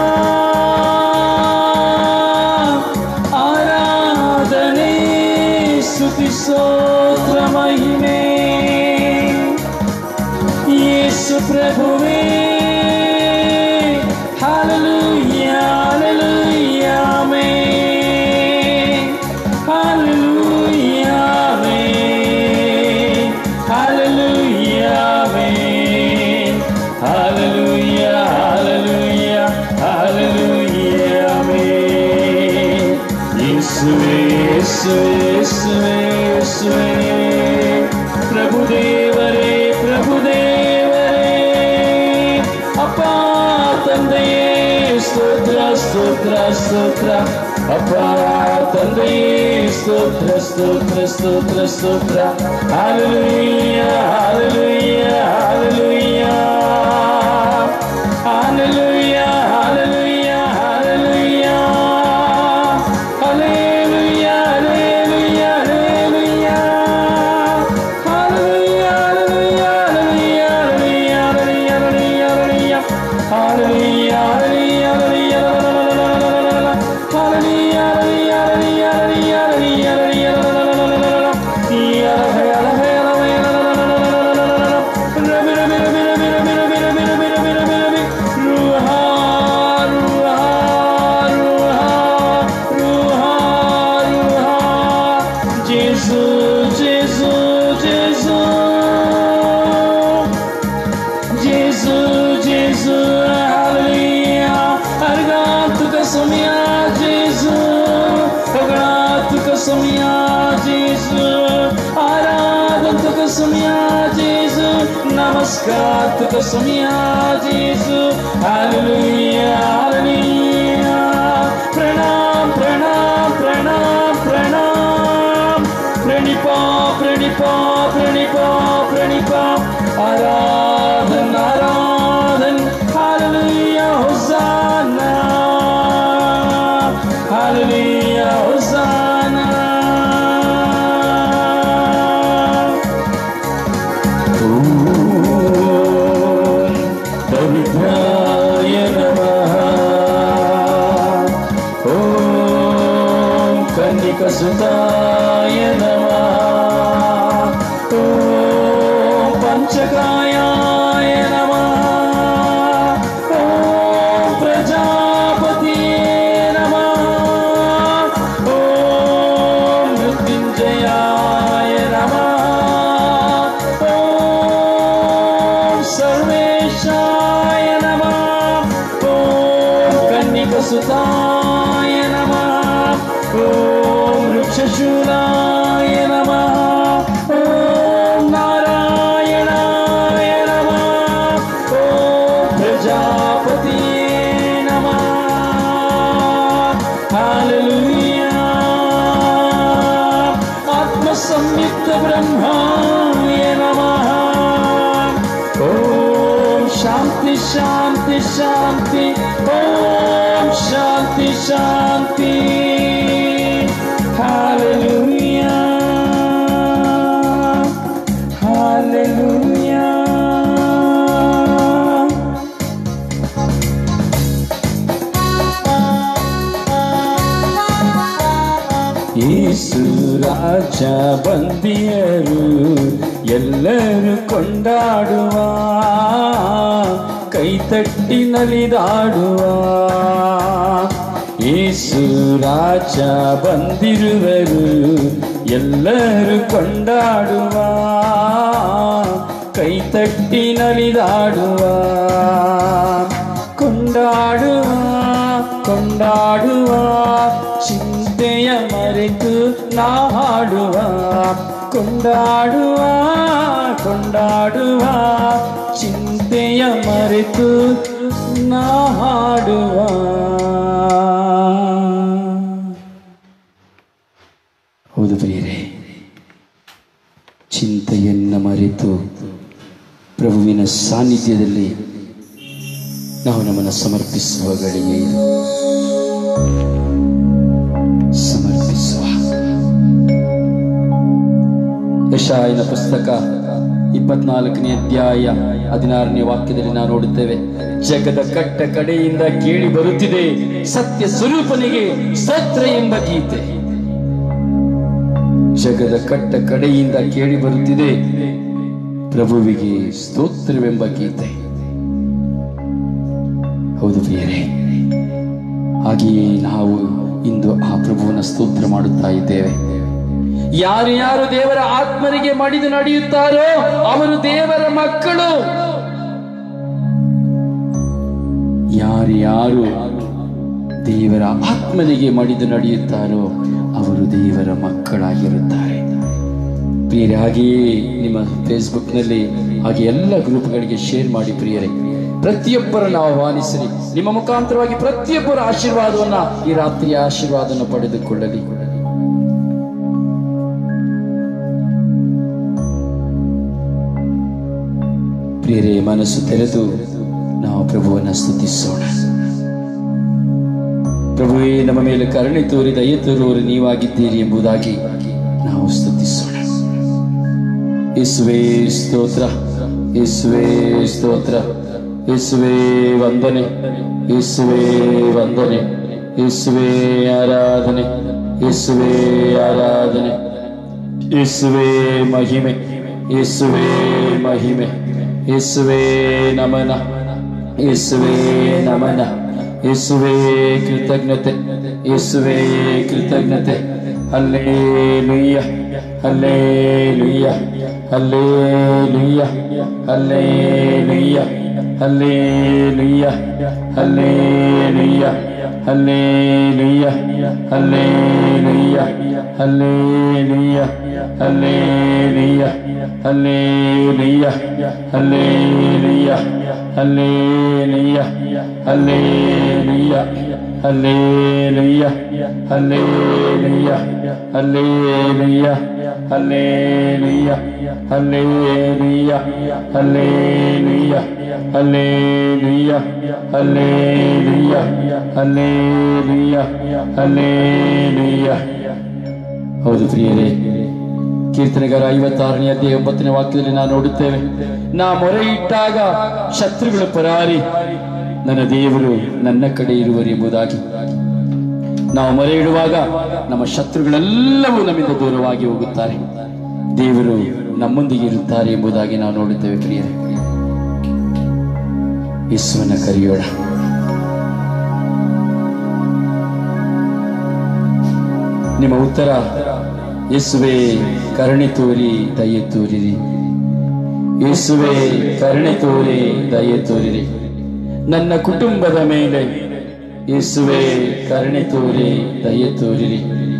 ಆರಾಧನೆ ಸ್ತುತಿ ಸ್ತೋತ್ರ ಮಹಿಮೆ ಯೇಸು ಪ್ರಭುವೇ Hallelujah, hallelujah, amen. Hallelujah, amen. Hallelujah, amen. Hallelujah, hallelujah, hallelujah, amen. ಯೇಸುವೇ ಯೇಸುವೇ ಯೇಸುವೇ ಯೇಸುವೇ ಪ್ರಭುದೇವರೇ ಪ್ರಭುದೇವರೇ ಅಪ್ಪ ತಂದೆಯೇ ಸ್ತೋತ್ರ ಸ್ತೋತ್ರ ಸ್ತೋತ್ರ ಅಪ್ಪ ತಂದೆಯೇ ಸ್ತೋತ್ರ ಸ್ತೋತ್ರ ಸ್ತೋತ್ರ ಸ್ತೋತ್ರ hallelujah hallelujah hallelujah hallelujah hallelujah hallelujah hallelujah hallelujah hallelujah सुनिया जीसु नमस्कार तुझको सुनिया जीसु हालेलुया हालेलुया प्रणाम प्रणाम प्रणाम प्रणाम प्रणिपा प्रणिपा प्रणिपा प्रणिपा आराधन आराधन हालेलुया होसाना हालेलुया होसाना ॐ पवित्राय नमः ॐ कन्निकसुताय नमः ॐ पञ्चकायाय नमः ॐ प्रजापतिये नमः ॐ मृत्युञ्जयाय नमः ॐ सर्वेशाय नमः ॐ कन्निकसुताय नमः ॐ वृक्षशूलाय नमः ॐ नारायणाय नमः ॐ प्रजापतिये नमः हालेलुया आत्मसंयुक्त ब्रह्माय नमः ॐ शान्ति शान्ति शान्ति ॐ शान्ति शान्ति हालेलुया हालेलुया ಯೇಸು ರಾಜ ಬಂದಿಯರು ಎಲ್ಲರೂ ಕೊಂಡಾಡುವ ಕೈತಟ್ಟಿ ನಲಿದಾಡುವ ಯೇಸು ರಾಜ ಬಂದಿರುವರು ಎಲ್ಲರೂ ಕೊಂಡಾಡುವ ಕೈತಟ್ಟಿ ನಲಿದಾಡುವ ಕೊಂಡಾಡುವ ಕೊಂಡಾಡುವ ಚಿಂತೆಯ ಮರೆತು ನಾ ಹಾಡುವ ಕೊಂಡಾಡುವ ಕೊಂಡಾಡುವ ಚಿಂತೆಯ ಮರೆತು ನಾ ಹಾಡುವ ಹೌದು ಪ್ರಿಯರೇ ಚಿಂತೆಯನ್ನು ಮರೆತು ಪ್ರಭುವಿನ ಸಾನ್ನಿಧ್ಯದಲ್ಲಿ ನಾವು ನಮ್ಮನ್ನು ಸಮರ್ಪಿಸುವ ಗಳಿಗೆ ಇದು ಸಮರ್ಪಿಸುವ ಯಶಾಯನ ಪುಸ್ತಕ ಇಪ್ಪತ್ನಾಲ್ಕನೇ ಅಧ್ಯಾಯ ಹದಿನಾರನೇ ವಾಕ್ಯದಲ್ಲಿ ನಾವು ನೋಡುತ್ತೇವೆ ಜಗದ ಕಟ್ಟ ಕಡೆಯಿಂದ ಕೇಳಿ ಬರುತ್ತಿದೆ ಸತ್ಯ ಸ್ವರೂಪನಿಗೆ ಸ್ತೋತ್ರ ಎಂಬ ಗೀತೆ ಜಗದ ಕಟ್ಟ ಕಡೆಯಿಂದ ಕೇಳಿ ಬರುತ್ತಿದೆ ಪ್ರಭುವಿಗೆ ಸ್ತೋತ್ರವೆಂಬ ಗೀತೆ ಹೌದು ಪ್ರಿಯರೇ ಹಾಗೆಯೇ ನಾವು ಇಂದು ಆ ಪ್ರಭುವನ ಸ್ತೋತ್ರ ಮಾಡುತ್ತಾ ಇದ್ದೇವೆ ಯಾರು ಯಾರು ದೇವರ ಆತ್ಮರಿಗೆ ಮಡಿದು ನಡೆಯುತ್ತಾರೋ ಅವರು ದೇವರ ಮಕ್ಕಳು ಯಾರು ಯಾರು ದೇವರ ಆತ್ಮನಿಗೆ ಮಡಿದು ನಡೆಯುತ್ತಾರೋ ಅವರು ದೇವರ ಮಕ್ಕಳಾಗಿರುತ್ತಾರೆ ಪ್ರಿಯರೇ ಹಾಗೆಯೇ ನಿಮ್ಮ ಫೇಸ್ಬುಕ್ನಲ್ಲಿ ಹಾಗೆ ಎಲ್ಲ ಗ್ರೂಪ್ಗಳಿಗೆ ಶೇರ್ ಮಾಡಿ ಪ್ರಿಯರೇ ಪ್ರತಿಯೊಬ್ಬರನ್ನು ಆಹ್ವಾನಿಸಿರಿ ನಿಮ್ಮ ಮುಖಾಂತರವಾಗಿ ಪ್ರತಿಯೊಬ್ಬರ ಆಶೀರ್ವಾದವನ್ನ ಈ ರಾತ್ರಿಯ ಆಶೀರ್ವಾದವನ್ನು ಪಡೆದುಕೊಳ್ಳಲಿ ಪ್ರಿಯರೇ ಮನಸ್ಸು ತೆರೆದು ನಾವು ಪ್ರಭುವನ್ನ ಸ್ತುತಿಸೋಣ ಪ್ರಭುವೇ ನಮ್ಮ ಮೇಲೆ ಕರುಣೆ ತೋರಿ ದಯೆ ತೋರುವವರು ನೀವಾಗಿದ್ದೀರಿ ಎಂಬುದಾಗಿ ನಾವು ಸ್ತುತಿಸೋಣ ಯೇಸುವೇ ಸ್ತೋತ್ರ ಯೇಸುವೇ ಸ್ತೋತ್ರ ಯೇಸುವೇ ವಂದನೆ ಯೇಸುವೇ ವಂದನೆ ಯೇಸುವೇ ಆರಾಧನೆ ಯೇಸುವೇ ಆರಾಧನೆ ಯೇಸುವೇ ಮಹಿಮೆ ಯೇಸುವೇ ಮಹಿಮೆ ಯೇಸುವೇ ನಮನ ಯೇಸುವೇ ನಮನ ಯೇಸುವೇ ಕೃತಜ್ಞತೆ ಯೇಸುವೇ ಕೃತಜ್ಞತೆ ಹಲ್ಲೇಲುಯ್ಯ ಹಲ್ಲೇಲುಯ್ಯ ಹಲ್ಲೇಲುಯ್ಯ ಹಲ್ಲೇಲುಯ್ಯ ಹಲ್ಲೇಲುಯ್ಯ ಹಲ್ಲೇಲುಯ್ಯ ಹಲ್ಲೇಲುಯ್ಯ ಹಲ್ಲೇಲುಯ್ಯ ಹಲ್ಲೇಲುಯ್ಯ ಹಲ್ಲೇಲುಯ್ಯ ಹಲ್ಲೇಲುಯ್ಯ ಹಲ್ಲೇಲುಯ್ಯ ಹಲ್ಲೇಲುಯ್ಯ ಹಲ್ಲೇಲುಯ್ಯ ಹಲ್ಲೇಲುಯ್ಯ ಹಲ್ಲೇಲುಯ್ಯ ಹಲ್ಲೇಲುಯ್ಯ ಹಲ್ಲೇಲುಯ್ಯ ಹಲ್ಲೇಲುಯ್ಯ ಹಲ್ಲೇಲುಯ್ಯ ಹಲ್ಲೇಲುಯ್ಯ ಹಲ್ಲೇಲುಯ್ಯ ಹಲ್ಲೇಲುಯ್ಯ ಹಲ್ಲೇಲುಯ್ಯ ಹೌದು ಪ್ರಿಯರೇ ಕೀರ್ತನೆಗಾರ ಐವತ್ತಾರನೇ ಅಧ್ಯಾಯ ಒಂಬತ್ತನೇ ವಾಕ್ಯದಲ್ಲಿ ನಾವು ನೋಡುತ್ತೇವೆ ನಾ ಮೊರೆ ಇಟ್ಟಾಗ ಶತ್ರುಗಳು ಪರಾರಿ ನನ್ನ ದೇವರು ನನ್ನ ಕಡೆ ಇರುವರು ಎಂಬುದಾಗಿ ನಾವು ಮೊರೆ ಇಡುವಾಗ ನಮ್ಮ ಶತ್ರುಗಳೆಲ್ಲವೂ ನಮ್ಮಿಂದ ದೂರವಾಗಿ ಹೋಗುತ್ತಾರೆ ದೇವರು ನಮ್ಮೊಂದಿಗೆ ಇರುತ್ತಾರೆ ಎಂಬುದಾಗಿ ನಾವು ನೋಡುತ್ತೇವೆ ಪ್ರಿಯರೇ ಯೇಸುವನ್ನ ಕರೆಯೋಣ ನಿಮ್ಮ ಉತ್ತರ ಯೇಸುವೆ ಕರುಣೆ ತೋರಿ ದಯೆ ತೋರಿರಿ ಯೇಸುವೆ ಕರುಣೆ ತೋರಿ ದಯೆ ತೋರಿರಿ ನನ್ನ ಕುಟುಂಬದ ಮೇಲೆ ಯೇಸುವೆ ಕರುಣೆ ತೋರಿ ದಯೆ ತೋರಿರಿ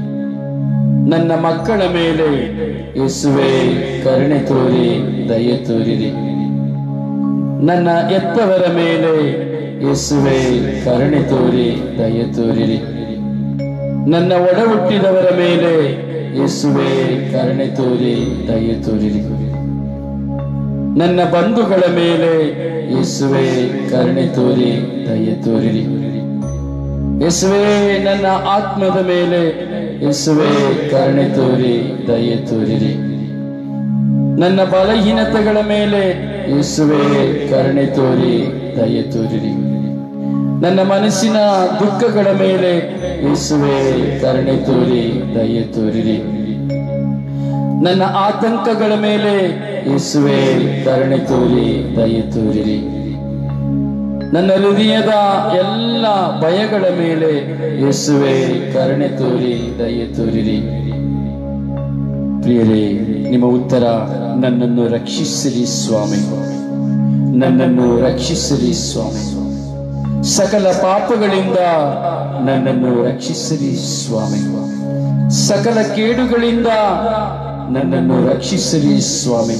ನನ್ನ ಮಕ್ಕಳ ಮೇಲೆ ಯೇಸುವೆ ಕರುಣೆ ತೋರಿ ದಯೆ ತೋರಿರಿ ನನ್ನ ಎತ್ತವರ ಮೇಲೆ ಯೇಸುವೆ ಕರುಣೆ ತೋರಿ ದಯೆ ತೋರಿರಿ ನನ್ನ ಒಡ ಹುಟ್ಟಿದವರ ಮೇಲೆ ಯೇಸುವೆ ಕರುಣೆ ತೋರಿ ದಯೆ ತೋರಿರಿ ನನ್ನ ಬಂಧುಗಳ ಮೇಲೆ ಯೇಸುವೆ ಕರುಣೆ ತೋರಿ ದಯೆ ತೋರಿರಿ ಯೇಸುವೆ ನನ್ನ ಆತ್ಮದ ಮೇಲೆ ಯೇಸುವೆ ಕರುಣೆ ತೋರಿ ದಯೆ ತೋರಿರಿ ನನ್ನ ಬಲಹೀನತೆಗಳ ಮೇಲೆ ಯೇಸುವೆ ಕರುಣೆ ತೋರಿ ದಯೆ ತೋರಿರಿ ನನ್ನ ಮನಸ್ಸಿನ ದುಃಖಗಳ ಮೇಲೆ ಯೇಸುವೆ ಕರುಣೆ ತೋರಿ ದಯೆ ತೋರಿರಿ ನನ್ನ ಆತಂಕಗಳ ಮೇಲೆ ಯೇಸುವೆ ಕರುಣೆ ತೋರಿ ದಯೆ ತೋರಿರಿ ನನ್ನ ಹೃದಯದ ಎಲ್ಲ ಭಯಗಳ ಮೇಲೆ ಯೇಸುವೆ ಕರುಣೆ ತೋರಿ ದಯೆ ತೋರಿರಿ ಪ್ರಿಯರೇ ನಿಮ್ಮ ಉತ್ತರ ನನ್ನನ್ನು ರಕ್ಷಿಸಿರಿ ಸ್ವಾಮಿ ನನ್ನನ್ನು ರಕ್ಷಿಸಿರಿ ಸ್ವಾಮಿ ಸಕಲ ಪಾಪಗಳಿಂದ ನನ್ನನ್ನು ರಕ್ಷಿಸಿರಿ ಸ್ವಾಮಿ ಸಕಲ ಕೇಡುಗಳಿಂದ ನನ್ನನ್ನು ರಕ್ಷಿಸಿರಿ ಸ್ವಾಮಿ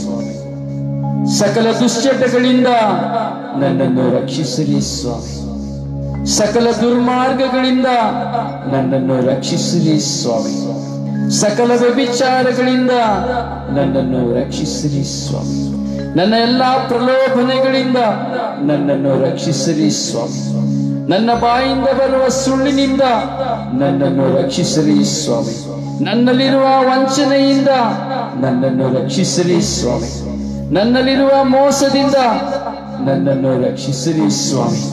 ಸಕಲ ದುಶ್ಚಟಗಳಿಂದ ನನ್ನನ್ನು ರಕ್ಷಿಸಿರಿ ಸ್ವಾಮಿ ಸಕಲ ದುರ್ಮಾರ್ಗಗಳಿಂದ ನನ್ನನ್ನು ರಕ್ಷಿಸಿರಿ ಸ್ವಾಮಿ ಸಕಲ ವ್ಯಭಿಚಾರಗಳಿಂದ ನನ್ನನ್ನು ರಕ್ಷಿಸಿರಿ ಸ್ವಾಮಿ ನನ್ನ ಎಲ್ಲಾ ಪ್ರಲೋಭನೆಗಳಿಂದ ನನ್ನನ್ನು ರಕ್ಷಿಸಿರಿ ಸ್ವಾಮಿ ನನ್ನ ಬಾಯಿಂದ ಬರುವ ಸುಳ್ಳಿನಿಂದ ನನ್ನನ್ನು ರಕ್ಷಿಸಿರಿ ಸ್ವಾಮಿ ನನ್ನಲ್ಲಿರುವ ವಂಚನೆಯಿಂದ ನನ್ನನ್ನು ರಕ್ಷಿಸಿರಿ ಸ್ವಾಮಿ ನನ್ನಲ್ಲಿರುವ ಮೋಸದಿಂದ ನನ್ನನ್ನು ರಕ್ಷಿಸಿರಿ ಸ್ವಾಮಿ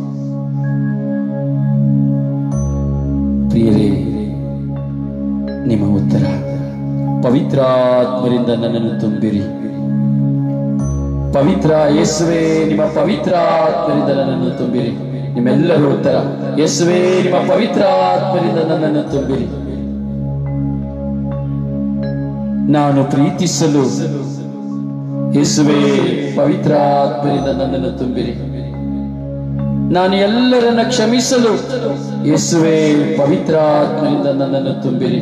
ಪ್ರಿಯರೇ ನಿಮ್ಮ ಉತ್ತರ ಪವಿತ್ರಾತ್ಮರಿಂದ ನನ್ನನ್ನು ತುಂಬಿರಿ ಪವಿತ್ರ ಯೇಸುವೆ ನಿಮ್ಮ ಪವಿತ್ರಾತ್ಮರಿಂದ ನನ್ನನ್ನು ತುಂಬಿರಿ ನಿಮ್ಮೆಲ್ಲರ ಉತ್ತರ ಯೇಸುವೆ ನಿಮ್ಮ ಪವಿತ್ರಾತ್ಮರಿಂದ ನನ್ನನ್ನು ತುಂಬಿರಿ ನಾನು ಪ್ರೀತಿಸಲು ಯೇಸುವೆ ಪವಿತ್ರಾತ್ಮರಿಂದ ನನ್ನನ್ನು ತುಂಬಿರಿ ನಾನು ಎಲ್ಲರನ್ನ ಕ್ಷಮಿಸಲು ಯೇಸುವೆ ಪವಿತ್ರಾತ್ಮರಿಂದ ನನ್ನನ್ನು ತುಂಬಿರಿ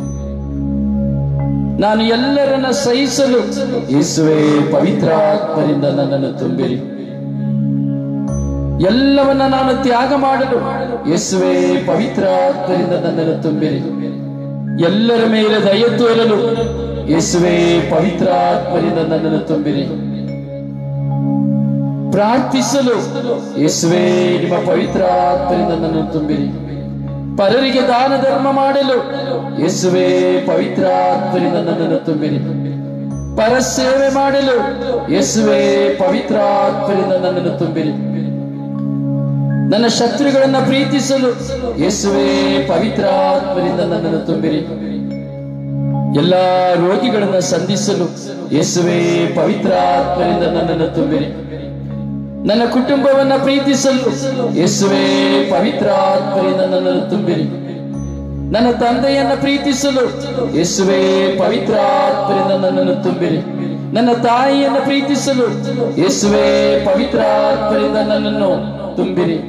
ನಾನು ಎಲ್ಲರನ್ನ ಸಹಿಸಲು ಯೇಸುವೆ ಪವಿತ್ರಾತ್ಮರಿಂದ ನನ್ನನ್ನು ತುಂಬಿರಿ ಎಲ್ಲವನ್ನ ನಾನು ತ್ಯಾಗ ಮಾಡಲು ಯೇಸುವೆ ಪವಿತ್ರಾತ್ಮರಿಂದ ನನ್ನನ್ನು ತುಂಬಿರಿ ಎಲ್ಲರ ಮೇಲೆ ದಯ ತೋರಲು ಯೇಸುವೆ ಪವಿತ್ರಾತ್ಮರಿಂದ ನನ್ನನ್ನು ತುಂಬಿರಿ ಪ್ರಾರ್ಥಿಸಲು ಯೇಸುವೆ ನಿಮ್ಮ ಪವಿತ್ರಾತ್ಮರಿಂದ ನನ್ನನ್ನು ತುಂಬಿರಿ ಪರರಿಗೆ ದಾನ ಧರ್ಮ ಮಾಡಲು ಯೇಸುವೆ ಪವಿತ್ರಾತ್ಮರಿಂದ ನನ್ನನ್ನು ತುಂಬಿರಿ ಪರ ಸೇವೆ ಮಾಡಲು ಯೇಸುವೆ ಪವಿತ್ರಾತ್ಮರಿಂದ ನನ್ನನ್ನು ತುಂಬಿರಿ ನನ್ನ ಶತ್ರುಗಳನ್ನ ಪ್ರೀತಿಸಲು ಯೇಸುವೆ ಪವಿತ್ರಾತ್ಮರಿಂದ ನನ್ನನ್ನು ತುಂಬಿರಿ ಎಲ್ಲಾ ರೋಗಿಗಳನ್ನ ಸಂಧಿಸಲು ಯೇಸುವೆ ಪವಿತ್ರಾತ್ಮರಿಂದ ನನ್ನನ್ನು ತುಂಬಿರಿ ನನ್ನ ಕುಟುಂಬವನ್ನ ಪ್ರೀತಿಸಲು ಯೇಸುವೆ ಪವಿತ್ರಾತ್ಮರಿಂದ ನನ್ನನ್ನು ತುಂಬಿರಿ ನನ್ನ ತಂದೆಯನ್ನ ಪ್ರೀತಿಸಲು ಯೇಸುವೆ ಪವಿತ್ರಾತ್ಮರಿಂದ ನನ್ನನ್ನು ತುಂಬಿರಿ ನನ್ನ ತಾಯಿಯನ್ನ ಪ್ರೀತಿಸಲು ಯೇಸುವೆ ಪವಿತ್ರಾತ್ಮರಿಂದ ನನ್ನನ್ನು ತುಂಬಿರಿ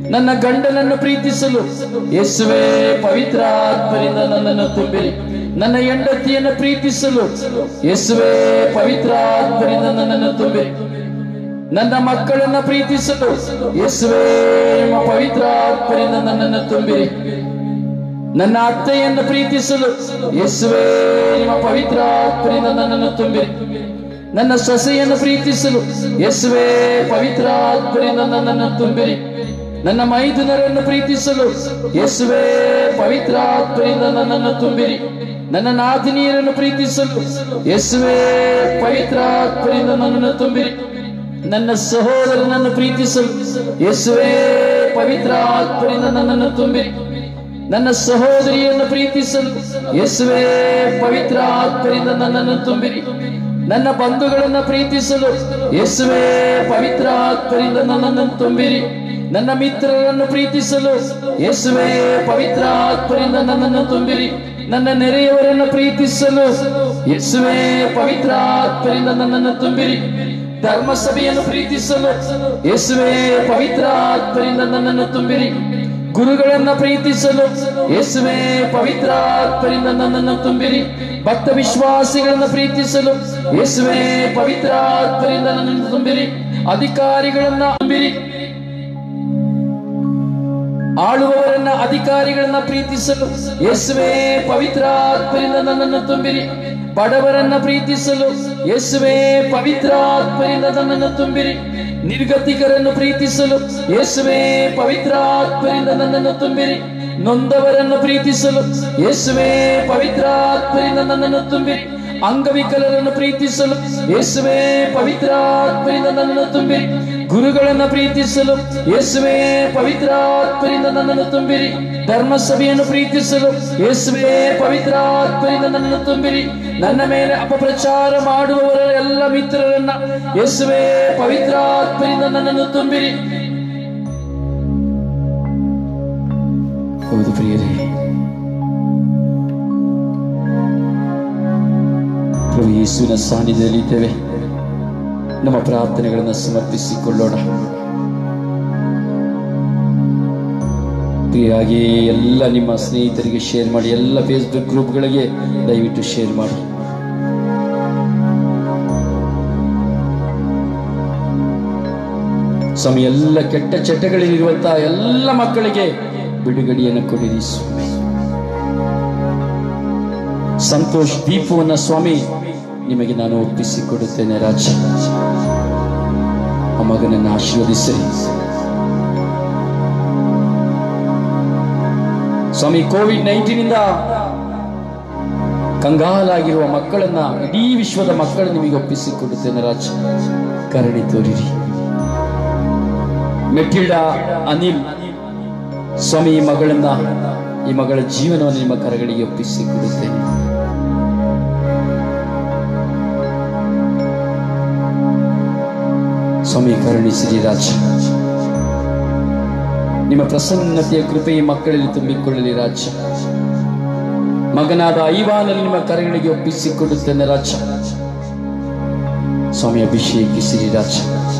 ನನ್ನ ಗಂಡನನ್ನು ಪ್ರೀತಿಸಲು ಯೇಸುವೆ ಪವಿತ್ರಾತ್ಮರಿಂದ ನನ್ನನ್ನು ತುಂಬಿರಿ ನನ್ನ ಹೆಂಡತಿಯನ್ನು ಪ್ರೀತಿಸಲು ಯೇಸುವೆ ಪವಿತ್ರಾತ್ಮರಿಂದ ನನ್ನನ್ನು ತುಂಬಿರಿ ನನ್ನ ಮಕ್ಕಳನ್ನ ಪ್ರೀತಿಸಲು ಯೇಸುವೆ ನಿಮ್ಮ ಪವಿತ್ರಾತ್ಮರಿಂದ ನನ್ನನ್ನು ತುಂಬಿರಿ ನನ್ನ ಅತ್ತೆಯನ್ನು ಪ್ರೀತಿಸಲು ಯೇಸುವೆ ನಿಮ್ಮ ಪವಿತ್ರಾತ್ಮರಿಂದ ನನ್ನನ್ನು ತುಂಬಿರಿ ನನ್ನ ಸೊಸೆಯನ್ನು ಪ್ರೀತಿಸಲು ಯೇಸುವೆ ಪವಿತ್ರಾತ್ಮರಿಂದ ನನ್ನನ್ನು ತುಂಬಿರಿ ನನ್ನ ಮೈದುನರನ್ನು ಪ್ರೀತಿಸಲು ಯೇಸುವೆ ಪವಿತ್ರಾತ್ಮರಿಂದ ನನ್ನನ್ನು ತುಂಬಿರಿ ನನ್ನ ನಾದಿನಿಯರನ್ನು ಪ್ರೀತಿಸಲು ಯೇಸುವೆ ಪವಿತ್ರಾತ್ಮರಿಂದ ನನ್ನನ್ನು ತುಂಬಿರಿ ನನ್ನ ಸಹೋದರನನ್ನು ಪ್ರೀತಿಸಲು ಯೇಸುವೆ ಪವಿತ್ರಾತ್ಮರಿಂದ ನನ್ನನ್ನು ತುಂಬಿರಿ ನನ್ನ ಸಹೋದರಿಯನ್ನು ಪ್ರೀತಿಸಲು ಯೇಸುವೆ ಪವಿತ್ರ ಆತ್ಮರಿಂದ ನನ್ನನ್ನು ತುಂಬಿರಿ ನನ್ನ ಬಂಧುಗಳನ್ನು ಪ್ರೀತಿಸಲು ಯೇಸುವೆ ಪವಿತ್ರ ಆತ್ಮರಿಂದ ನನ್ನನ್ನು ತುಂಬಿರಿ ನನ್ನ ಮಿತ್ರರನ್ನು ಪ್ರೀತಿಸಲು ಯೇಸುವೆ ಪವಿತ್ರ ಆತ್ಮರಿಂದ ನನ್ನನ್ನು ತುಂಬಿರಿ ನನ್ನ ನೆರೆಯವರನ್ನು ಪ್ರೀತಿಸಲು ಯೇಸುವೆ ಪವಿತ್ರ ಆತ್ಮರಿಂದ ನನ್ನನ್ನು ತುಂಬಿರಿ ಧರ್ಮಸಭೆಯನ್ನು ಪ್ರೀತಿಸಲು ಯೇಸುವೆ ಪವಿತ್ರ ಆತ್ಮರಿಂದ ನನ್ನನ್ನು ತುಂಬಿರಿ ಗುರುಗಳನ್ನ ಪ್ರೀತಿಸಲು ಯೇಸುವೆ ಪವಿತ್ರ ಆತ್ಮರಿಂದ ನನ್ನನ್ನು ತುಂಬಿರಿ ಭಕ್ತ ವಿಶ್ವಾಸಿಗಳನ್ನ ಪ್ರೀತಿಸಲು ಯೇಸುವೆ ಪವಿತ್ರ ಆತ್ಮರಿಂದ ನನ್ನನ್ನು ತುಂಬಿರಿ ಅಧಿಕಾರಿಗಳನ್ನ ತುಂಬಿರಿ ಆಳುವವರನ್ನ ಅಧಿಕಾರಿಗಳನ್ನ ಪ್ರೀತಿಸಲು ಯೇಸುವೆ ಪವಿತ್ರ ಆತ್ಮರಿಂದ ನನ್ನನ್ನು ತುಂಬಿರಿ ಬಡವರನ್ನ ಪ್ರೀತಿಸಲು ಯೇಸುವೆ ಪವಿತ್ರ ಆತ್ಮರಿಂದ ನನ್ನನ್ನು ತುಂಬಿರಿ ನಿರ್ಗತಿಕರನ್ನು ಪ್ರೀತಿಸಲು ಯೇಸುವೆ ಪವಿತ್ರ ಆತ್ಮರಿಂದ ನನ್ನನ್ನು ತುಂಬಿರಿ ನೊಂದವರನ್ನು ಪ್ರೀತಿಸಲು ಯೇಸುವೆ ಪವಿತ್ರ ಆತ್ಮರಿಂದ ನನ್ನನ್ನು ತುಂಬಿರಿ ಅಂಗವಿಕಲರನ್ನು ಪ್ರೀತಿಸಲು ಯೇಸುವೆ ಪವಿತ್ರ ಆತ್ಮರಿಂದ ನನ್ನನ್ನು ತುಂಬಿರಿ ಗುರುಗಳನ್ನ ಪ್ರೀತಿಸಲು ಯೇಸುವೆ ಪವಿತ್ರ ಆತ್ಮರಿಂದ ನನ್ನನ್ನು ತುಂಬಿರಿ ಧರ್ಮಸಭೆಯನ್ನು ಪ್ರೀತಿಸಲು ಯೇಸುವೆ ಪವಿತ್ರ ಆತ್ಮರಿಂದ ನನ್ನನ್ನು ತುಂಬಿರಿ ನನ್ನ ಮೇಲೆ ಅಪಪ್ರಚಾರ ಮಾಡುವವರ ಎಲ್ಲ ಮಿತ್ರರನ್ನ ಯೇಸುವೆ ಪವಿತ್ರ ಆತ್ಮರಿಂದ ನನ್ನನ್ನು ತುಂಬಿರಿ ಹೌದು ಪ್ರಿಯರೇ ಪ್ರಭು ಯೇಸುವಿನ ಸಾನ್ನಿಧ್ಯದಲ್ಲಿ ಇದ್ದೇವೆ ನಮ್ಮ ಪ್ರಾರ್ಥನೆಗಳನ್ನು ಸಮರ್ಪಿಸಿಕೊಳ್ಳೋಣ ಪ್ರಿಯಾಗಿ ಎಲ್ಲ ನಿಮ್ಮ ಸ್ನೇಹಿತರಿಗೆ ಶೇರ್ ಮಾಡಿ ಎಲ್ಲ ಫೇಸ್ಬುಕ್ ಗ್ರೂಪ್ಗಳಿಗೆ ದಯವಿಟ್ಟು ಶೇರ್ ಮಾಡಿ ಸ್ವಾಮಿ ಎಲ್ಲ ಕೆಟ್ಟ ಚಟಗಳಲ್ಲಿರುವಂತಹ ಎಲ್ಲ ಮಕ್ಕಳಿಗೆ ಬಿಡುಗಡೆಯನ್ನು ಕೊಡಿರಿ ಸ್ವಾಮಿ ಸಂತೋಷ್ ದೀಪವನ್ನ ಸ್ವಾಮಿ ನಿಮಗೆ ನಾನು ಒಪ್ಪಿಸಿಕೊಡುತ್ತೇನೆ ರಾಜ ಆ ಮಗನನ್ನು ಆಶೀರ್ವದಿಸಿರಿ ಸ್ವಾಮಿ ಕೋವಿಡ್ ನೈನ್ಟೀನ್ ಇಂದ ಕಂಗಾಲಾಗಿರುವ ಮಕ್ಕಳನ್ನ ಇಡೀ ವಿಶ್ವದ ಮಕ್ಕಳು ನಿಮಗೆ ಒಪ್ಪಿಸಿಕೊಡುತ್ತೇನೆ ರಾಜ ಕರುಣೆ ತೋರಿರಿ ಮೆಟಿಲ್ಡಾ ಅನಿಲ್ ಸ್ವಾಮಿ ಈ ಮಗಳನ್ನ ಈ ಮಗಳ ಜೀವನವನ್ನು ನಿಮ್ಮ ಕರಗಳಿಗೆ ಒಪ್ಪಿಸಿಕೊಡುತ್ತೇನೆ ಸ್ವಾಮಿ ಕರುಣಿಸಿರಿ ರಾಜ ನಿಮ್ಮ ಪ್ರಸನ್ನತೆಯ ಕೃಪೆ ಈ ಮಕ್ಕಳಲ್ಲಿ ತುಂಬಿಕೊಳ್ಳಲಿ ರಾಜ ಮಗನಾದ ಐವಾನಲ್ಲಿ ನಿಮ್ಮ ಕರಗಳಿಗೆ ಒಪ್ಪಿಸಿಕೊಡುತ್ತೇನೆ ರಾಜ ಸ್ವಾಮಿ ಅಭಿಷೇಕಿಸಿರಿ ರಾಜ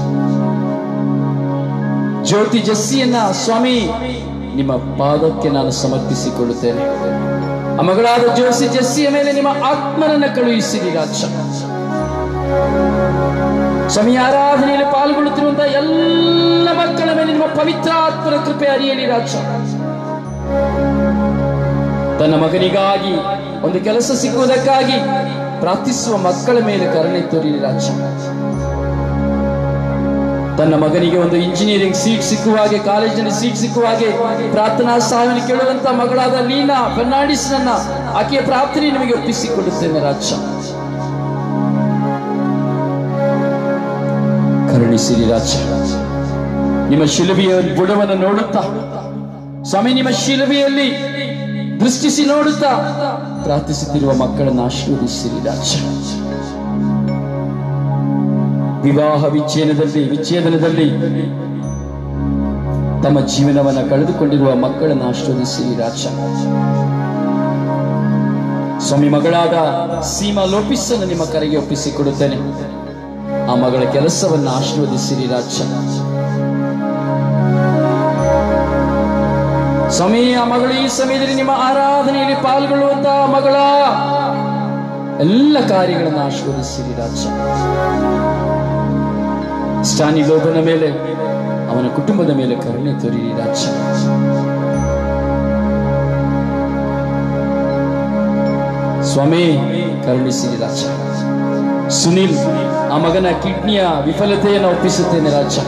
ಜ್ಯೋತಿ ಜಸ್ಸಿಯನ್ನ ಸ್ವಾಮಿ ನಿಮ್ಮ ಪಾದಕ್ಕೆ ನಾನು ಸಮರ್ಪಿಸಿಕೊಳ್ಳುತ್ತೇನೆ ಆ ಮಗಳಾದ ಜೋಸಿ ಜಸ್ಸಿಯ ಮೇಲೆ ನಿಮ್ಮ ಆತ್ಮನನ್ನ ಕಳುಹಿಸಿರಿ ರಾಜ ಸ್ವಾಮಿ ಆರಾಧನೆಯಲ್ಲಿ ಪಾಲ್ಗೊಳ್ಳುತ್ತಿರುವಂತಹ ಎಲ್ಲ ಮಕ್ಕಳ ಮೇಲೆ ನಿಮ್ಮ ಪವಿತ್ರ ಆತ್ಮನ ಕೃಪೆ ಅರಿಯಲಿ ರಾಜ ತನ್ನ ಮಗನಿಗಾಗಿ ಒಂದು ಕೆಲಸ ಸಿಕ್ಕುವುದಕ್ಕಾಗಿ ಪ್ರಾರ್ಥಿಸುವ ಮಕ್ಕಳ ಮೇಲೆ ಕರುಣೆ ತೋರಿರಿ ರಾಜ ತನ್ನ ಮಗನಿಗೆ ಒಂದು ಇಂಜಿನಿಯರಿಂಗ್ ಸೀಟ್ ಸಿಕ್ಕುವ ಹಾಗೆ ಕಾಲೇಜಿನಲ್ಲಿ ಸೀಟ್ ಸಿಕ್ಕುವ ಹಾಗೆ ಪ್ರಾರ್ಥನಾ ಸಹಾಯವನ್ನು ಕೇಳುವಂತ ಮಗಳಾದ ಲೀನಾ ಫೆರ್ನಾಂಡಿಸ್ ನನ್ನ ಆಕೆಯ ಪ್ರಾರ್ಥನೆ ನಿಮಗೆ ಒಪ್ಪಿಸಿಕೊಡುತ್ತೇನೆ ರಾಜ ಕರುಣಿಸಿರಿ ರಾಜ ನಿಮ್ಮ ಶಿಲುಬೆಯ ಬುಡವನ್ನು ನೋಡುತ್ತಾ ಸ್ವಾಮಿ ನಿಮ್ಮ ಶಿಲುಬೆಯಲ್ಲಿ ದೃಷ್ಟಿಸಿ ನೋಡುತ್ತಾ ಪ್ರಾರ್ಥಿಸುತ್ತಿರುವ ಮಕ್ಕಳನ್ನು ಆಶೀರ್ವದಿಸಿರಿ ರಾಜ ವಿವಾಹ ವಿಚ್ಛೇದನದಲ್ಲಿ ವಿಚ್ಛೇದನದಲ್ಲಿ ತಮ್ಮ ಜೀವನವನ್ನ ಕಳೆದುಕೊಂಡಿರುವ ಮಕ್ಕಳನ್ನು ಆಶೀರ್ವದಿಸಿರಿ ರಾಜ ಸ್ವಾಮಿ ಮಗಳಾದ ಸೀಮಾ ಲೋಪಿಸ್ ಅನ್ನು ನಿಮ್ಮ ಕರೆಗೆ ಒಪ್ಪಿಸಿಕೊಡುತ್ತೇನೆ ಆ ಮಗಳ ಕೆಲಸವನ್ನು ಆಶೀರ್ವದಿಸಿರಿ ರಾಜ ಸ್ವಾಮಿ ಆ ಮಗಳು ಈ ಸಮಯದಲ್ಲಿ ನಿಮ್ಮ ಆರಾಧನೆಯಲ್ಲಿ ಪಾಲ್ಗೊಳ್ಳುವಂತಹ ಮಗಳ ಎಲ್ಲ ಕಾರ್ಯಗಳನ್ನು ಆಶೀರ್ವದಿಸಿರಿ ರಾಜ ಸ್ಟಾನಿ ಲೋಬನ ಮೇಲೆ ಅವನ ಕುಟುಂಬದ ಮೇಲೆ ಕರುಣೆ ತೋರಿರಿ ರಾಜ ಸ್ವಾಮಿ ಕರುಣಿಸಿರಿ ರಾಜ ಸುನಿಲ್ ಆ ಮಗನ ಕಿಡ್ನಿಯ ವಿಫಲತೆಯನ್ನು ಒಪ್ಪಿಸುತ್ತೇನೆ ರಾಜ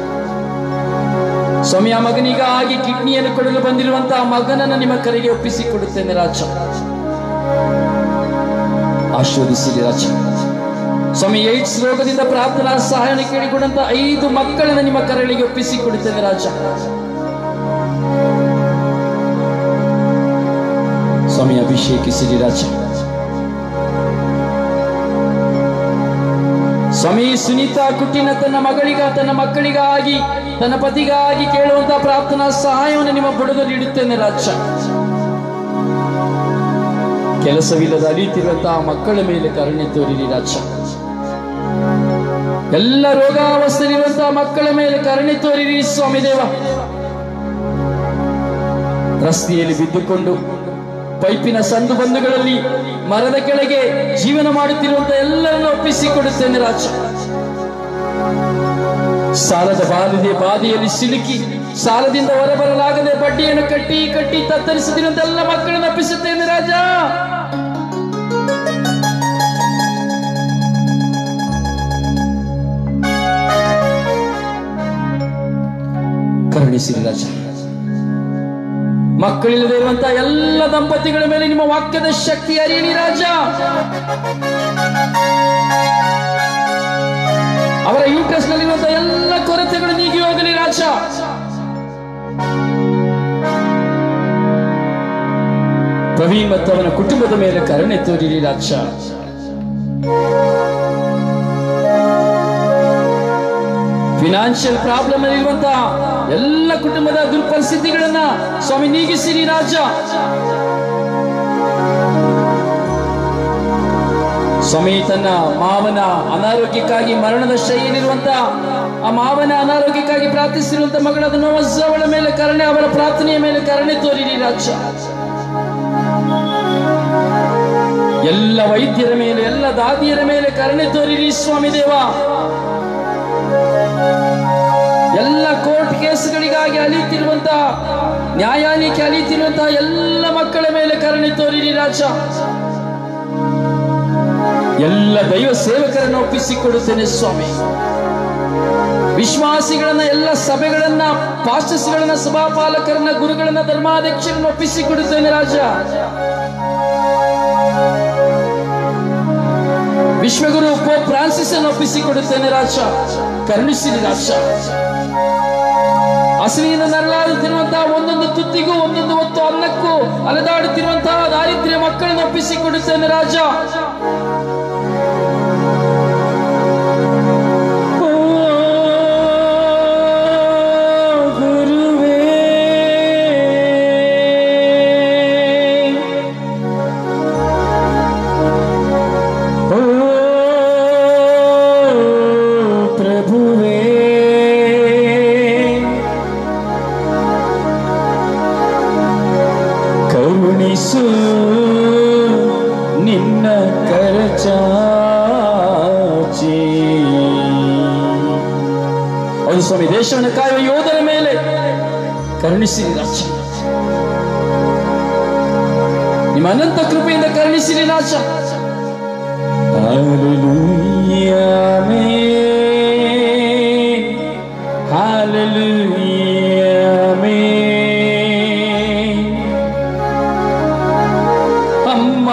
ಸ್ವಾಮಿ ಆ ಮಗನಿಗಾಗಿ ಕಿಡ್ನಿಯನ್ನು ಕೊಡಲು ಬಂದಿರುವಂತಹ ಮಗನನ್ನು ನಿಮ್ಮ ಕರೆಗೆ ಒಪ್ಪಿಸಿಕೊಡುತ್ತೇನೆ ರಾಜ ಆಶೀರ್ವದಿಸಿರಿ ರಾಜ ಸ್ವಾಮಿ ಏಡ್ಸ್ ರೋಗದಿಂದ ಪ್ರಾರ್ಥನಾ ಸಹಾಯನ ಕೇಳಿಕೊಂಡಂತ ಐದು ಮಕ್ಕಳನ್ನು ನಿಮ್ಮ ಕರಳಿಗೆ ಒಪ್ಪಿಸಿಕೊಡುತ್ತೇನೆ ರಾಜ ಸ್ವಾಮಿ ಅಭಿಷೇಕಿಸಿರಿ ರಾಜ ಸ್ವಾಮಿ ಸುನೀತಾ ಕುಟ್ಟಿನ ತನ್ನ ಮಗಳಿಗ ತನ್ನ ಮಕ್ಕಳಿಗಾಗಿ ತನ್ನ ಪತಿಗಾಗಿ ಕೇಳುವಂತಹ ಪ್ರಾರ್ಥನಾ ಸಹಾಯವನ್ನು ನಿಮ್ಮ ಬುಡದಲ್ಲಿ ಇಡುತ್ತೇನೆ ರಾಜ ಕೆಲಸವಿಲ್ಲದ ಅಲಿಯುತ್ತಿರುವಂತಹ ಮಕ್ಕಳ ಮೇಲೆ ಕರುಣೆ ತೋರಿರಿ ರಾಜ ಎಲ್ಲ ರೋಗಾವಸ್ಥೆಯಲ್ಲಿರುವಂತಹ ಮಕ್ಕಳ ಮೇಲೆ ಕರುಣೆ ತೋರಿರಿ ಸ್ವಾಮಿ ದೇವ ರಸ್ತೆಯಲ್ಲಿ ಬಿದ್ದುಕೊಂಡು ಪೈಪಿನ ಸಂದು ಬಂಧುಗಳಲ್ಲಿ ಮರದ ಕೆಳಗೆ ಜೀವನ ಮಾಡುತ್ತಿರುವಂತಹ ಎಲ್ಲರನ್ನು ಒಪ್ಪಿಸಿಕೊಡುತ್ತೇನೆ ರಾಜ ಸಾಲದ ಬಾಧೆ ಬಾಧೆಯಲ್ಲಿ ಸಿಲುಕಿ ಸಾಲದಿಂದ ಹೊರಬರಲಾಗದೆ ಬಡ್ಡಿಯನ್ನು ಕಟ್ಟಿ ಕಟ್ಟಿ ತತ್ತರಿಸುತ್ತಿರುವಂತ ಎಲ್ಲ ಮಕ್ಕಳನ್ನು ಒಪ್ಪಿಸುತ್ತೇನೆ ರಾಜ ಕರುಣಿಸಿರಿ ರಾಜ ಮಕ್ಕಳಿಲ್ಲದೆ ಇರುವಂತಹ ಎಲ್ಲ ದಂಪತಿಗಳ ಮೇಲೆ ನಿಮ್ಮ ವಾಕ್ಯದ ಶಕ್ತಿ ಅರಿಯಲಿ ರಾಜ ಅವರ ಯೂಟ್ರಸ್ ನಲ್ಲಿರುವಂತಹ ಎಲ್ಲ ಕೊರತೆಗಳು ನೀಗಿ ಹೋಗಲಿ ರಾಜ ಪ್ರವೀಣ್ ಮತ್ತು ಅವನ ಕುಟುಂಬದ ಮೇಲೆ ಕರುಣೆ ತೋರಿರಿ ರಾಜ ಫಿನಾನ್ಷಿಯಲ್ ಪ್ರಾಬ್ಲಮ್ ಇರುವಂತಹ ಎಲ್ಲ ಕುಟುಂಬದ ದುರ್ಪರಿಸ್ಥಿತಿಗಳನ್ನ ಸ್ವಾಮಿ ನೀಗಿಸಿರಿ ರಾಜ ಸ್ವಾಮಿ ತನ್ನ ಮಾವನ ಅನಾರೋಗ್ಯಕ್ಕಾಗಿ ಮರಣದ ಶೈಲಿರುವಂತಹ ಆ ಮಾವನ ಅನಾರೋಗ್ಯಕ್ಕಾಗಿ ಪ್ರಾರ್ಥಿಸಿರುವಂತಹ ಮಗಳಾದ ನೋವಜ್ಜವಳ ಮೇಲೆ ಕರುಣೆ ಅವರ ಪ್ರಾರ್ಥನೆಯ ಮೇಲೆ ಕರುಣೆ ತೋರಿರಿ ರಾಜ ಎಲ್ಲ ವೈದ್ಯರ ಮೇಲೆ ಎಲ್ಲ ದಾದಿಯರ ಮೇಲೆ ಕರುಣೆ ತೋರಿರಿ ಸ್ವಾಮಿ ದೇವ ಎಲ್ಲ ಕೋರ್ಟ್ ಕೇಸ್ಗಳಿಗಾಗಿ ಅಲಿಯುತ್ತಿರುವಂತಹ ನ್ಯಾಯಾಲಯಕ್ಕೆ ಅಲಿಯುತ್ತಿರುವಂತಹ ಎಲ್ಲ ಮಕ್ಕಳ ಮೇಲೆ ಕರುಣೆ ತೋರಿರಿ ರಾಜ ಎಲ್ಲ ದೈವ ಸೇವಕರನ್ನು ಒಪ್ಪಿಸಿಕೊಡುತ್ತೇನೆ ಸ್ವಾಮಿ ವಿಶ್ವಾಸಿಗಳನ್ನ ಎಲ್ಲ ಸಭೆಗಳನ್ನ ಪಾಸ್ಟರ್ಸ್ಗಳನ್ನ ಸಭಾಪಾಲಕರನ್ನ ಗುರುಗಳನ್ನ ಧರ್ಮಾಧ್ಯಕ್ಷರನ್ನ ಒಪ್ಪಿಸಿಕೊಡುತ್ತೇನೆ ರಾಜ ವಿಶ್ವಗುರು ಪೋಪ್ ಫ್ರಾನ್ಸಿಸ್ ಅನ್ನು ಒಪ್ಪಿಸಿಕೊಡುತ್ತೇನೆ ರಾಜ ಕರುಣಿಸಿರಿ ರಾಜ ಹಸಿವಿನ ನರಳಾಡುತ್ತಿರುವಂತಹ ಒಂದೊಂದು ತುತ್ತಿಗೂ ಒಂದೊಂದು ಹೊತ್ತು ಅನ್ನಕ್ಕೂ ಅಲೆದಾಡುತ್ತಿರುವಂತಹ ದಾರಿದ್ರ್ಯ ಮಕ್ಕಳನ್ನು ಒಪ್ಪಿಸಿಕೊಡುತ್ತೇನೆ ರಾಜ ಓ ಗುರುವೇ ಓ ಪ್ರಭುವೇ ಕರುಣಿಸು ನಿನ್ನ ಕರಚಾಚಿ ಹೌದು ಸ್ವಾಮಿ ದೇಶವನ್ನು ಕಾಯುವ ಯೋಧರ ಮೇಲೆ ಕರುಣಿಸಿರಿ ರಾಜ ನಿಮ್ಮ ಅನಂತ ಕೃಪೆಯಿಂದ ಕರುಣಿಸಿರಿ ರಾಜ Hallelujah, amen. Hallelujah, amen. ಅಮ್ಮ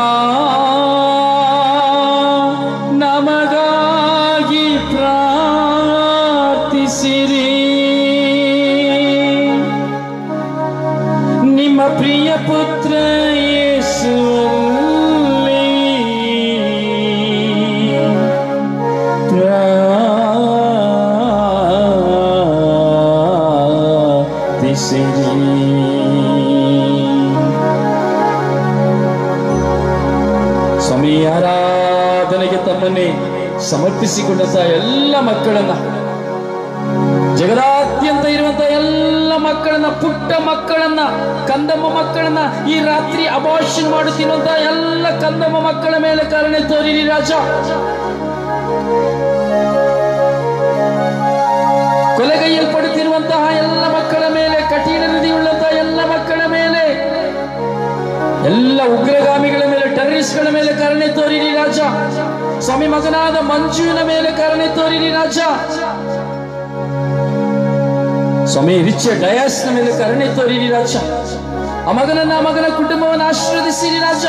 ನಮಗಾಗಿ ಪ್ರಾರ್ಥಿಸಿರಿ ನಿಮ್ಮ ಪ್ರಿಯ ಪುತ್ರ ಯೇಸುವಲ್ಲಿ ಪ್ರಾರ್ಥಿಸಿರಿ ಸ್ವಾಮಿ ಆರಾಧನೆಗೆ ತಮ್ಮನ್ನೇ ಸಮರ್ಪಿಸಿಕೊಂಡಂತ ಎಲ್ಲ ಮಕ್ಕಳನ್ನ ಜಗದಾದ್ಯಂತ ಇರುವಂತ ಎಲ್ಲ ಮಕ್ಕಳನ್ನ ಪುಟ್ಟ ಮಕ್ಕಳನ್ನ ಕಂದಮ್ಮ ಮಕ್ಕಳನ್ನ ಈ ರಾತ್ರಿ ಅಬಾಷನ್ ಮಾಡುತ್ತಿರುವಂತ ಎಲ್ಲ ಕಂದಮ್ಮ ಮಕ್ಕಳ ಮೇಲೆ ಕರುಣೆ ತೋರಿರಿ ರಾಜ ಕೊಲೆಗೈಯಲ್ಪಡುತ್ತಿರುವಂತಹ ಎಲ್ಲ ಮಕ್ಕಳ ಮೇಲೆ ಕಠಿಣ ಹೃದಯವುಳ್ಳಂತಹ ಎಲ್ಲ ಮಕ್ಕಳ ಮೇಲೆ ಎಲ್ಲ ಉಗ್ರಗಾಮಿಗಳ ಮೇಲೆ ಟೆರರಿಸ್ಟ್ಗಳ ಮೇಲೆ ಕರುಣೆ ತೋರಿರಿ ರಾಜ ಸ್ವಾಮಿ ಮಗನಾದ ಮಂಜುವಿನ ಮೇಲೆ ಕರುಣೆ ತೋರಿರಿ ರಾಜ ಸ್ವಾಮಿ ರಿಚ್ ಡಯಾಸ್ನ ಮೇಲೆ ಕರುಣೆ ತೋರಿರಿ ರಾಜ ಆ ಮಗನನ್ನ ಆ ಮಗನ ಕುಟುಂಬವನ್ನು ಆಶೀರ್ವದಿಸಿರಿ ರಾಜ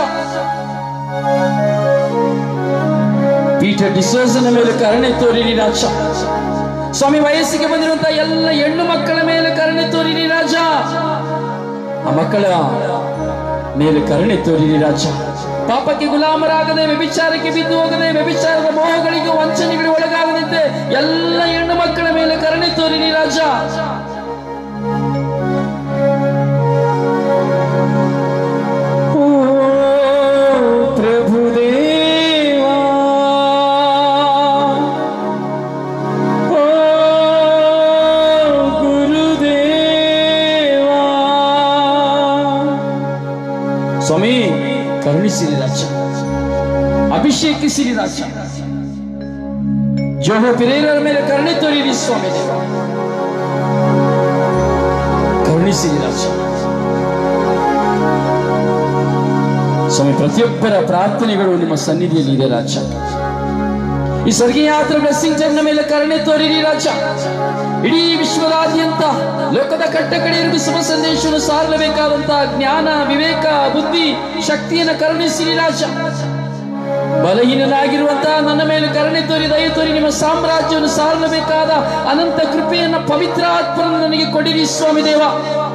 ಪೀಟರ್ ಡಿಸೋಸನ ಮೇಲೆ ಕರುಣೆ ತೋರಿರಿ ರಾಜ ಸ್ವಾಮಿ ವಯಸ್ಸಿಗೆ ಬಂದಿರುವಂತಹ ಎಲ್ಲ ಹೆಣ್ಣು ಮಕ್ಕಳ ಮೇಲೆ ಕರುಣೆ ತೋರಿರಿ ರಾಜ ಆ ಮಕ್ಕಳ ಮೇಲೆ ಕರುಣೆ ತೋರಿರಿ ರಾಜ ಪಾಪಕ್ಕೆ ಗುಲಾಮರಾಗದೆ ವ್ಯಭಿಚಾರಕ್ಕೆ ಬಿದ್ದು ಹೋಗದೆ ವ್ಯಭಿಚಾರದ ಮೋಹಗಳಿಗೆ ವಂಚನೆಗಳಿಗೆ ಒಳಗಾಗದಂತೆ ಎಲ್ಲ ಹೆಣ್ಣು ಮಕ್ಕಳ ಮೇಲೆ ಕರುಣೆ ತೋರಿರಿ ರಾಜ ಓ ಪ್ರಭುದೇವಾ ಓ ಗುರುದೇವಾ ಸ್ವಾಮಿ ಕರುಣಿಸಿರಿ ರಾಜ ಅಭಿಷೇಕಿಸಿರಿ ರಾಜ ಜೋಹ ಪಿರೇರರ ಮೇಲೆ ಕರುಣೆ ತೋರಿರಿ ಸ್ವಾಮಿ ದೇವ ಕರುಣಿಸಿರಿ ರಾಜ ಸ್ವಾಮಿ ಪ್ರತಿಯೊಬ್ಬರ ಪ್ರಾರ್ಥನೆಗಳು ನಿಮ್ಮ ಸನ್ನಿಧಿಯಲ್ಲಿ ಇದೆ ರಾಜ ಈ ಸ್ವರ್ಗೀಯಾತ್ರ ಬ್ಲೆಸ್ಸಿಂಗ್ ಚರ್ನ ಮೇಲೆ ಕರುಣೆ ತೋರಿರಿ ರಾಜ ಇಡೀ ವಿಶ್ವದಾದ್ಯಂತ ಲೋಕದ ಕಟ್ಟ ಕಡೆಯವರೆಗೂ ಶುಭ ಸಂದೇಶವನ್ನು ಸಾರಲೇಬೇಕಾದಂತಹ ಜ್ಞಾನ ವಿವೇಕ ಬುದ್ಧಿ ಶಕ್ತಿಯನ್ನು ಕರುಣಿಸಿರಿ ರಾಜ ಬಲಹೀನನಾಗಿರುವಂತಹ ನನ್ನ ಮೇಲೆ ಕರುಣೆ ತೋರಿ ದಯ ತೋರಿ ನಿಮ್ಮ ಸಾಮ್ರಾಜ್ಯವನ್ನು ಸಾರಲೇಬೇಕಾದ ಅನಂತ ಕೃಪೆಯನ್ನ ಪವಿತ್ರಾತ್ಮರನ್ನು ನನಗೆ ಕೊಡಿರಿ ಸ್ವಾಮಿ ದೇವ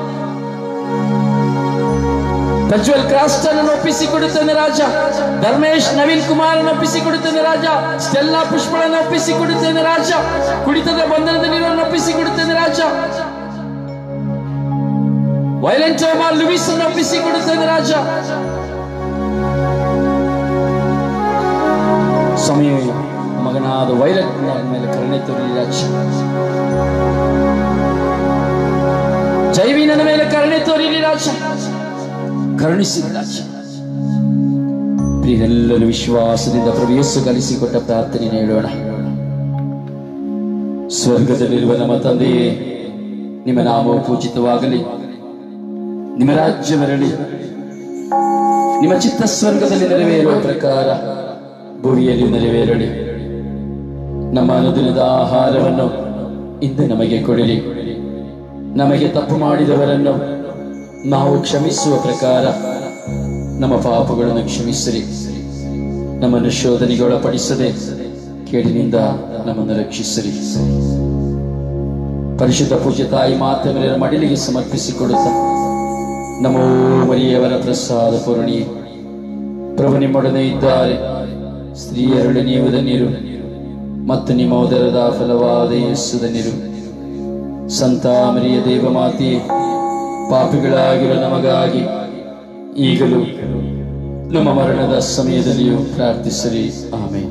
ಪ್ರಜ್ವಲ್ ಕ್ರಾಸ್ಟನ್ ಅನ್ನು ಒಪ್ಪಿಸಿಕೊಡುತ್ತೇನೆ ರಾಜ ಧರ್ಮೇಶ್ ನವೀನ್ ಕುಮಾರ್ ಅನ್ನು ಒಪ್ಪಿಸಿಕೊಡುತ್ತೇನೆ ರಾಜ ಸ್ಟೆಲ್ಲಾ ಪುಷ್ಪಳನ್ನು ಒಪ್ಪಿಸಿಕೊಡುತ್ತೇನೆ ರಾಜ ಕುಡಿತದ ಬಂಧನದ ನೀರನ್ನು ಒಪ್ಪಿಸಿಕೊಡುತ್ತೇನೆ ರಾಜ ವೈಲೆಂಟ್ ಲುವಿಸ್ ಅನ್ನು ಒಪ್ಪಿಸಿಕೊಡುತ್ತೇನೆ ರಾಜ ಸ್ವಾಮಿ ಮಗನಾದ ವೈಲೆಟ್ ಮೇಲೆ ಕರುಣೆ ತೋರಿ ರಾಜ ಜೈವಿನನ ಮೇಲೆ ಕರುಣೆ ತೋರಿರಿ ರಾಜ ಕರುಣಿಸಿದ ರಾಜ ಪ್ರಿಯರೆಲ್ಲರೂ ವಿಶ್ವಾಸದಿಂದ ಪ್ರಭು ಯೇಸು ಕಲಿಸಿಕೊಟ್ಟ ಪ್ರಾರ್ಥನೆ ಹೇಳೋಣ ಸ್ವರ್ಗದಲ್ಲಿರುವ ನಮ್ಮ ತಂದೆಯೇ ನಿಮ್ಮ ನಾಮವು ಪೂಜಿತವಾಗಲಿ ನಿಮ್ಮ ರಾಜ್ಯ ಬರಲಿ ನಿಮ್ಮ ಚಿತ್ತ ಸ್ವರ್ಗದಲ್ಲಿ ನೆರವೇರುವ ಪ್ರಕಾರ ಭೂಮಿಯಲ್ಲಿ ನೆರವೇರಲಿ ನಮ್ಮ ಅನುದಿನದ ಆಹಾರವನ್ನು ಇಂದು ನಮಗೆ ಕೊಡಿರಿ ನಮಗೆ ತಪ್ಪು ಮಾಡಿದವರನ್ನು ನಾವು ಕ್ಷಮಿಸುವ ಪ್ರಕಾರ ನಮ್ಮ ಪಾಪಗಳನ್ನು ಕ್ಷಮಿಸಿರಿ ನಮ್ಮನ್ನು ಶೋಧನೆಗೆ ಒಳಪಡಿಸದೆ ಕೇಡಿನಿಂದ ನಮ್ಮನ್ನು ರಕ್ಷಿಸಿರಿ ಪರಿಶುದ್ಧ ಪೂಜ್ಯ ತಾಯಿ ಮಾತೆಮರೆಯ ಮಡಿಲಿಗೆ ಸಮರ್ಪಿಸಿಕೊಡುತ್ತಾ ನಮೋ ಮರಿಯವರ ಪ್ರಸಾದ ಪೂರ್ಣಿ ಪ್ರಭು ನಿಮ್ಮೊಡನೆ ಇದ್ದಾರೆ ಸ್ತ್ರೀಯರೊಡನೆ ನೀವು ಧನ್ಯರು ಮತ್ತು ನಿಮ್ಮ ಉದರದ ಫಲವಾದ ಯೇಸು ಧನ್ಯರು ಸಂತ ಮರಿಯ ದೇವಮಾತೆಯೇ ಪಾಪಿಗಳಾಗಿರೋ ನಮಗಾಗಿ ಈಗಲೂ ನಮ್ಮ ಮರಣದ ಸಮಯದಲ್ಲಿಯೂ ಪ್ರಾರ್ಥಿಸಲಿ ಆಮೇಲೆ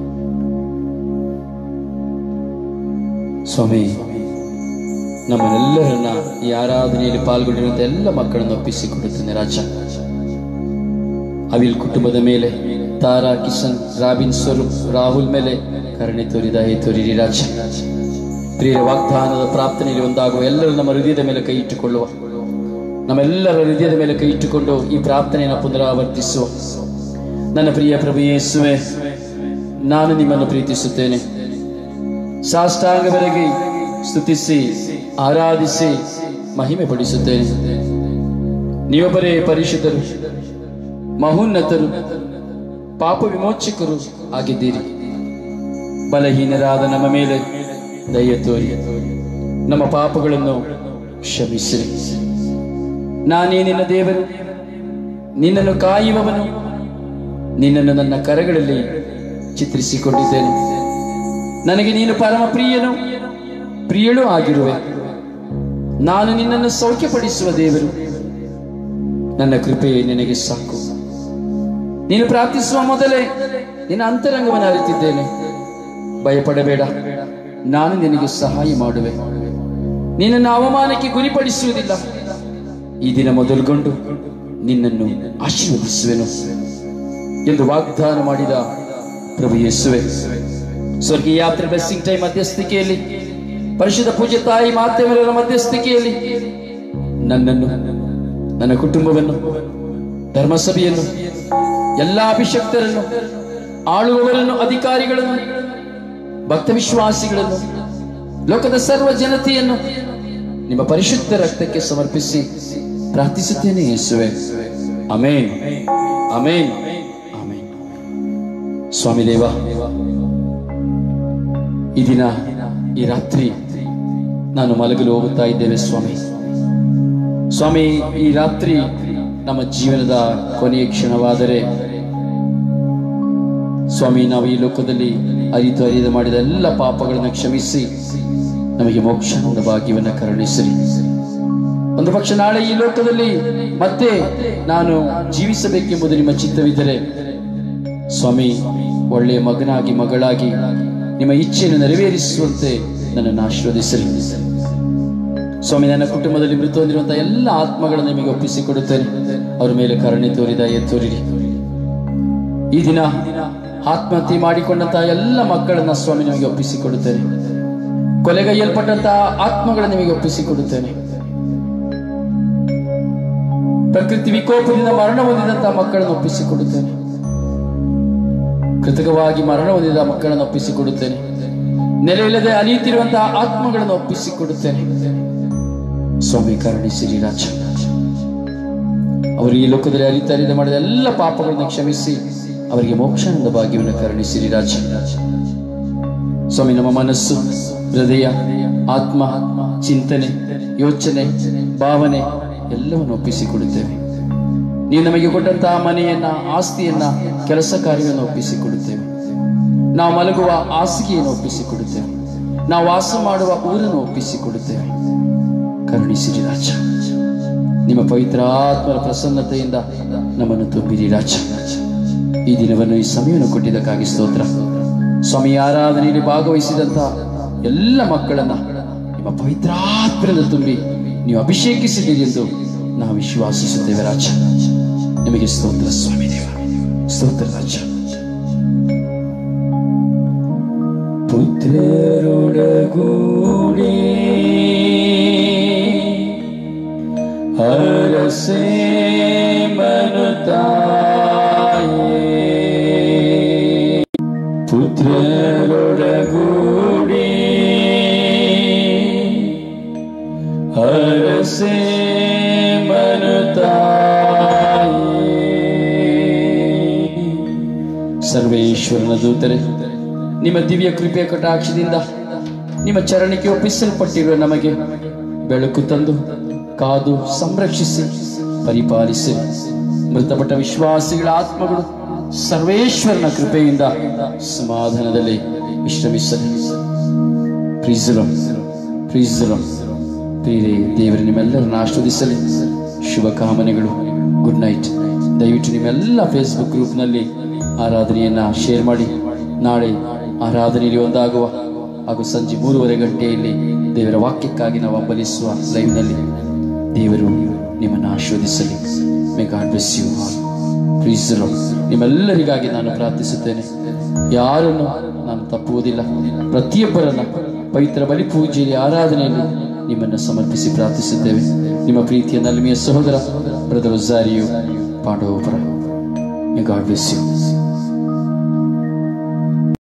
ಸ್ವಾಮಿ ನಮ್ಮನ್ನೆಲ್ಲರನ್ನ ಈ ಆರಾಧನೆಯಲ್ಲಿ ಪಾಲ್ಗೊಂಡಿರುವಂತ ಎಲ್ಲ ಮಕ್ಕಳನ್ನು ಒಪ್ಪಿಸಿಕೊಡುತ್ತೇನೆ ರಾಜ ಅವಿಲ್ ಕುಟುಂಬದ ಮೇಲೆ ತಾರಾ ಕಿಶನ್ ರಾಬಿನ್ ಸ್ವರೂಪ್ ರಾಹುಲ್ ಮೇಲೆ ಕರುಣೆ ತೋರಿದ ಹೇ ತೋರಿರಿ ರಾಜ ಪ್ರಿಯರ ವಾಗ್ದಾನದ ಪ್ರಾರ್ಥನೆಯಲ್ಲಿ ಒಂದಾಗುವ ಎಲ್ಲರೂ ನಮ್ಮ ಹೃದಯದ ಮೇಲೆ ಕೈ ಇಟ್ಟುಕೊಳ್ಳುವ ನಮ್ಮೆಲ್ಲರ ಹೃದಯದ ಮೇಲೆ ಕೈ ಇಟ್ಟುಕೊಂಡು ಈ ಪ್ರಾರ್ಥನೆಯನ್ನು ಪುನರಾವರ್ತಿಸುವ ನನ್ನ ಪ್ರಿಯ ಪ್ರಭು ಯೇಸುವೆ ನಾನು ನಿಮ್ಮನ್ನು ಪ್ರೀತಿಸುತ್ತೇನೆ ಸಾಷ್ಟಾಂಗವರೆಗೆ ಸ್ತುತಿಸಿ ಆರಾಧಿಸಿ ಮಹಿಮೆ ಪಡಿಸುತ್ತೇನೆ ನೀವೊಬ್ಬರೇ ಪರಿಶುದ್ಧರು ಮಹೋನ್ನತರು ಪಾಪ ವಿಮೋಚಕರು ಆಗಿದ್ದೀರಿ ಬಲಹೀನರಾದ ನಮ್ಮ ಮೇಲೆ ದಯ ತೋರಿ ನಮ್ಮ ಪಾಪಗಳನ್ನು ಕ್ಷಮಿಸಿರಿ ನಾನೇ ನಿನ್ನ ದೇವರು ನಿನ್ನನ್ನು ಕಾಯುವವನು ನಿನ್ನನ್ನು ನನ್ನ ಕರಗಳಲ್ಲಿ ಚಿತ್ರಿಸಿಕೊಂಡಿದ್ದೇನೆ ನನಗೆ ನೀನು ಪರಮ ಪ್ರಿಯನು ಪ್ರಿಯಳೂ ಆಗಿರುವೆ ನಾನು ನಿನ್ನನ್ನು ಸೌಖ್ಯಪಡಿಸುವ ದೇವರು ನನ್ನ ಕೃಪೆ ನಿನಗೆ ಸಾಕು ನೀನು ಪ್ರಾರ್ಥಿಸುವ ಮೊದಲೇ ನಿನ್ನ ಅಂತರಂಗವನ್ನು ಅರಿತಿದ್ದೇನೆ ಭಯಪಡಬೇಡ ನಾನು ನಿನಗೆ ಸಹಾಯ ಮಾಡುವೆ ನಿನ್ನನ್ನು ಅವಮಾನಕ್ಕೆ ಗುರಿಪಡಿಸುವುದಿಲ್ಲ ಈ ದಿನ ಮೊದಲುಗೊಂಡು ನಿನ್ನನ್ನು ಆಶೀರ್ವದಿಸುವೆನು ಎಂದು ವಾಗ್ದಾನ ಮಾಡಿದ ಪ್ರಭು ಯೇಸುವೆ ಸ್ವರ್ಗೀಯ ಯಾತ್ರೆ ಬ್ಲೆಸ್ಸಿಂಗ್ ಟೈಮ್ ಮಧ್ಯಸ್ಥಿಕೆಯಲ್ಲಿ ಪರಿಶುದ್ಧ ಪೂಜೆ ತಾಯಿ ಮಾತೆಮರರ ಮಧ್ಯಸ್ಥಿಕೆಯಲ್ಲಿ ನನ್ನನ್ನು ನನ್ನ ಕುಟುಂಬವನ್ನು ಧರ್ಮಸಭೆಯನ್ನು ಎಲ್ಲ ಅಭಿಷಕ್ತರನ್ನು ಆಳುವವರನ್ನು ಅಧಿಕಾರಿಗಳನ್ನು ಭಕ್ತ ವಿಶ್ವಾಸಿಗಳನ್ನು ಲೋಕದ ಸರ್ವ ಜನತೆಯನ್ನು ನಿಮ್ಮ ಪರಿಶುದ್ಧ ರಕ್ತಕ್ಕೆ ಸಮರ್ಪಿಸಿ ಪ್ರಾರ್ಥಿಸುತ್ತೇನೆ ಯೇಸುವೆ ಅಮೇನ್ ಅಮೇನ್ ಅಮೇನ್ ಸ್ವಾಮಿ ದೇವ ಈ ದಿನ ಈ ರಾತ್ರಿ ನಾನು ಮಲಗಲು ಹೋಗುತ್ತಾ ಇದ್ದೇವೆ ಸ್ವಾಮಿ ಸ್ವಾಮಿ ಈ ರಾತ್ರಿ ನಮ್ಮ ಜೀವನದ ಕೊನೆಯ ಕ್ಷಣವಾದರೆ ಸ್ವಾಮಿ ನಾವು ಈ ಲೋಕದಲ್ಲಿ ಅರಿತು ಅರಿಯದೆ ಮಾಡಿದ ಎಲ್ಲ ಪಾಪಗಳನ್ನು ಕ್ಷಮಿಸಿ ನಮಗೆ ಮೋಕ್ಷದ ಭಾಗ್ಯವನ್ನು ಕರುಣಿಸಿರಿ ಒಂದು ಪಕ್ಷ ನಾಳೆ ಈ ಲೋಕದಲ್ಲಿ ಮತ್ತೆ ನಾನು ಜೀವಿಸಬೇಕೆಂಬುದು ನಿಮ್ಮ ಚಿತ್ತವಿದ್ದರೆ ಸ್ವಾಮಿ ಒಳ್ಳೆಯ ಮಗನಾಗಿ ಮಗಳಾಗಿ ನಿಮ್ಮ ಇಚ್ಛೆಯನ್ನು ನೆರವೇರಿಸುವಂತೆ ನನ್ನನ್ನು ಆಶೀರ್ವದಿಸಿರಿ ಸ್ವಾಮಿ ನನ್ನ ಕುಟುಂಬದಲ್ಲಿ ಮೃತ ಹೊಂದಿರುವಂತಹ ಎಲ್ಲ ಆತ್ಮಗಳನ್ನು ನಿಮಗೆ ಒಪ್ಪಿಸಿಕೊಡುತ್ತೇನೆ ಅವರ ಮೇಲೆ ಕರುಣೆ ತೋರಿದ ತೋರಿರಿ ಈ ದಿನ ಆತ್ಮಹತ್ಯೆ ಮಾಡಿಕೊಂಡಂತಹ ಎಲ್ಲ ಮಕ್ಕಳನ್ನ ಸ್ವಾಮಿ ನಿಮಗೆ ಒಪ್ಪಿಸಿಕೊಡುತ್ತೇನೆ ಕೊಲೆಗೈಯಲ್ಪಟ್ಟಂತಹ ಆತ್ಮಗಳನ್ನು ನಿಮಗೆ ಒಪ್ಪಿಸಿಕೊಡುತ್ತೇನೆ ಪ್ರಕೃತಿ ವಿಕೋಪದಿಂದ ಮರಣ ಹೊಂದಿದಂತಹ ಮಕ್ಕಳನ್ನು ಒಪ್ಪಿಸಿಕೊಡುತ್ತೇನೆ ಕೃತಕವಾಗಿ ಮರಣ ಹೊಂದಿದ ಮಕ್ಕಳನ್ನು ಒಪ್ಪಿಸಿಕೊಡುತ್ತೇನೆ ನೆಲೆಯಿಲ್ಲದೆ ಅಲಿಯುತ್ತಿರುವಂತಹ ಆತ್ಮಗಳನ್ನು ಒಪ್ಪಿಸಿಕೊಡುತ್ತೇನೆ ಸ್ವಾಮಿ ಕರುಣಿಸಿರಿ ರಾಜ ಅವರು ಈ ಲೋಕದಲ್ಲಿ ಅರಿತ ಅರಿದ ಮಾಡಿದ ಎಲ್ಲ ಪಾಪಗಳನ್ನು ಕ್ಷಮಿಸಿ ಅವರಿಗೆ ಮೋಕ್ಷಾನಂದ ಭಾಗ್ಯವನ್ನು ಕರುಣಿಸಿರಿ ರಾಜ ಸ್ವಾಮಿ ನಮ್ಮ ಮನಸ್ಸು ಹೃದಯ ಆತ್ಮ ಚಿಂತನೆ ಯೋಚನೆ ಭಾವನೆ ಎಲ್ಲವನ್ನು ಒಪ್ಪಿಸಿಕೊಡುತ್ತೇವೆ ನೀವು ನಮಗೆ ಕೊಟ್ಟಂತಹ ಮನೆಯನ್ನ ಆಸ್ತಿಯನ್ನ ಕೆಲಸ ಕಾರ್ಯವನ್ನು ಒಪ್ಪಿಸಿಕೊಡುತ್ತೇವೆ ನಾವು ಮಲಗುವ ಹಾಸಿಗೆಯನ್ನು ಒಪ್ಪಿಸಿಕೊಡುತ್ತೇವೆ ನಾವು ವಾಸ ಮಾಡುವ ಊರನ್ನು ಒಪ್ಪಿಸಿಕೊಡುತ್ತೇವೆ ಕರುಣಿಸಿರಿ ರಾಜ ನಿಮ್ಮ ಪವಿತ್ರ ಆತ್ಮರ ಪ್ರಸನ್ನತೆಯಿಂದ ನಮ್ಮನ್ನು ತುಂಬಿರಿ ರಾಜ ಈ ದಿನವನ್ನು ಈ ಸಮಯವನ್ನು ಕೊಟ್ಟಿದ್ದಕ್ಕಾಗಿ ಸ್ತೋತ್ರ ಸ್ವಾಮಿ ಆರಾಧನೆಯಲ್ಲಿ ಭಾಗವಹಿಸಿದಂತಹ ಎಲ್ಲ ಮಕ್ಕಳನ್ನ ನಿಮ್ಮ ಪವಿತ್ರಾತ್ಮರಿಂದ ತುಂಬಿ ನೀವು ಅಭಿಷೇಕಿಸಿದ್ದೀರಿ ಎಂದು ನಾವು ವಿಶ್ವಾಸಿಸುತ್ತೇವೆ ರಾಜ ನಿಮಗೆ ಸ್ತೋತ್ರ ಸ್ವಾಮಿ ದೇವ ಸ್ತೋತ್ರ ರಾಜ ಪುತ್ರರೊಡಗೂಡಿ ಹರಸೆ ಮನುತಾಯೇ ಪುತ್ರರೊಡಗೂಡಿ ಹರಸೆ ಮನುತಾಯೇ ಸರ್ವೇಶ್ವರನ ದೂತರೆ ನಿಮ್ಮ ದಿವ್ಯ ಕೃಪೆಯ ಕಟಾಕ್ಷದಿಂದ ನಿಮ್ಮ ಚರಣಕ್ಕೆ ಒಪ್ಪಿಸಲ್ಪಟ್ಟಿರುವ ನಮಗೆ ಬೆಳಕು ತಂದು ಕಾದು ಸಂರಕ್ಷಿಸಿ ಪರಿಪಾಲಿಸಿ ಮೃತಪಟ್ಟ ವಿಶ್ವಾಸಿಗಳ ಆತ್ಮಗಳು ಸರ್ವೇಶ್ವರನ ಕೃಪೆಯಿಂದ ಸಮಾಧಾನದಲ್ಲಿ ವಿಶ್ರಮಿಸಲಿ ಪ್ರೀಸರಂ ಪ್ರೀಸರಂ ಪ್ರೀರೇ ದೇವರು ನಿಮ್ಮೆಲ್ಲರನ್ನು ಆಶ್ರದಿಸಲಿ ಶುಭ ಕಾಮನೆಗಳು ಗುಡ್ ನೈಟ್ ದಯವಿಟ್ಟು ನಿಮ್ಮೆಲ್ಲ ಫೇಸ್ಬುಕ್ ಗ್ರೂಪ್ನಲ್ಲಿ ಆರಾಧನೆಯನ್ನ ಶೇರ್ ಮಾಡಿ ನಾಳೆ ಆರಾಧನೆಯಲ್ಲಿ ಒಂದಾಗುವ ಹಾಗೂ ಸಂಜೆ ಮೂರುವರೆ ಗಂಟೆಯಲ್ಲಿ ದೇವರ ವಾಕ್ಯಕ್ಕಾಗಿ ನಾವು ಹಂಬಲಿಸುವ ಲೈವ್ನಲ್ಲಿ ದೇವರು ನಿಮ್ಮನ್ನು ಆಶೀರ್ವದಿಸಲಿ may God bless you all please ನಿಮ್ಮೆಲ್ಲರಿಗಾಗಿ ನಾನು ಪ್ರಾರ್ಥಿಸುತ್ತೇನೆ ಯಾರನ್ನು ನಾನು ತಪ್ಪುವುದಿಲ್ಲ ಪ್ರತಿಯೊಬ್ಬರನ್ನ ಪವಿತ್ರ ಬಲಿ ಪೂಜೆಯಲ್ಲಿ ಆರಾಧನೆಯಲ್ಲಿ ನಿಮ್ಮನ್ನು ಸಮರ್ಪಿಸಿ ಪ್ರಾರ್ಥಿಸುತ್ತೇವೆ ನಿಮ್ಮ ಪ್ರೀತಿಯ ನಲ್ಮಿಯ ಸಹೋದರ ಬ್ರದರ್ ಝಾರಿಯು Pandavapura may God bless you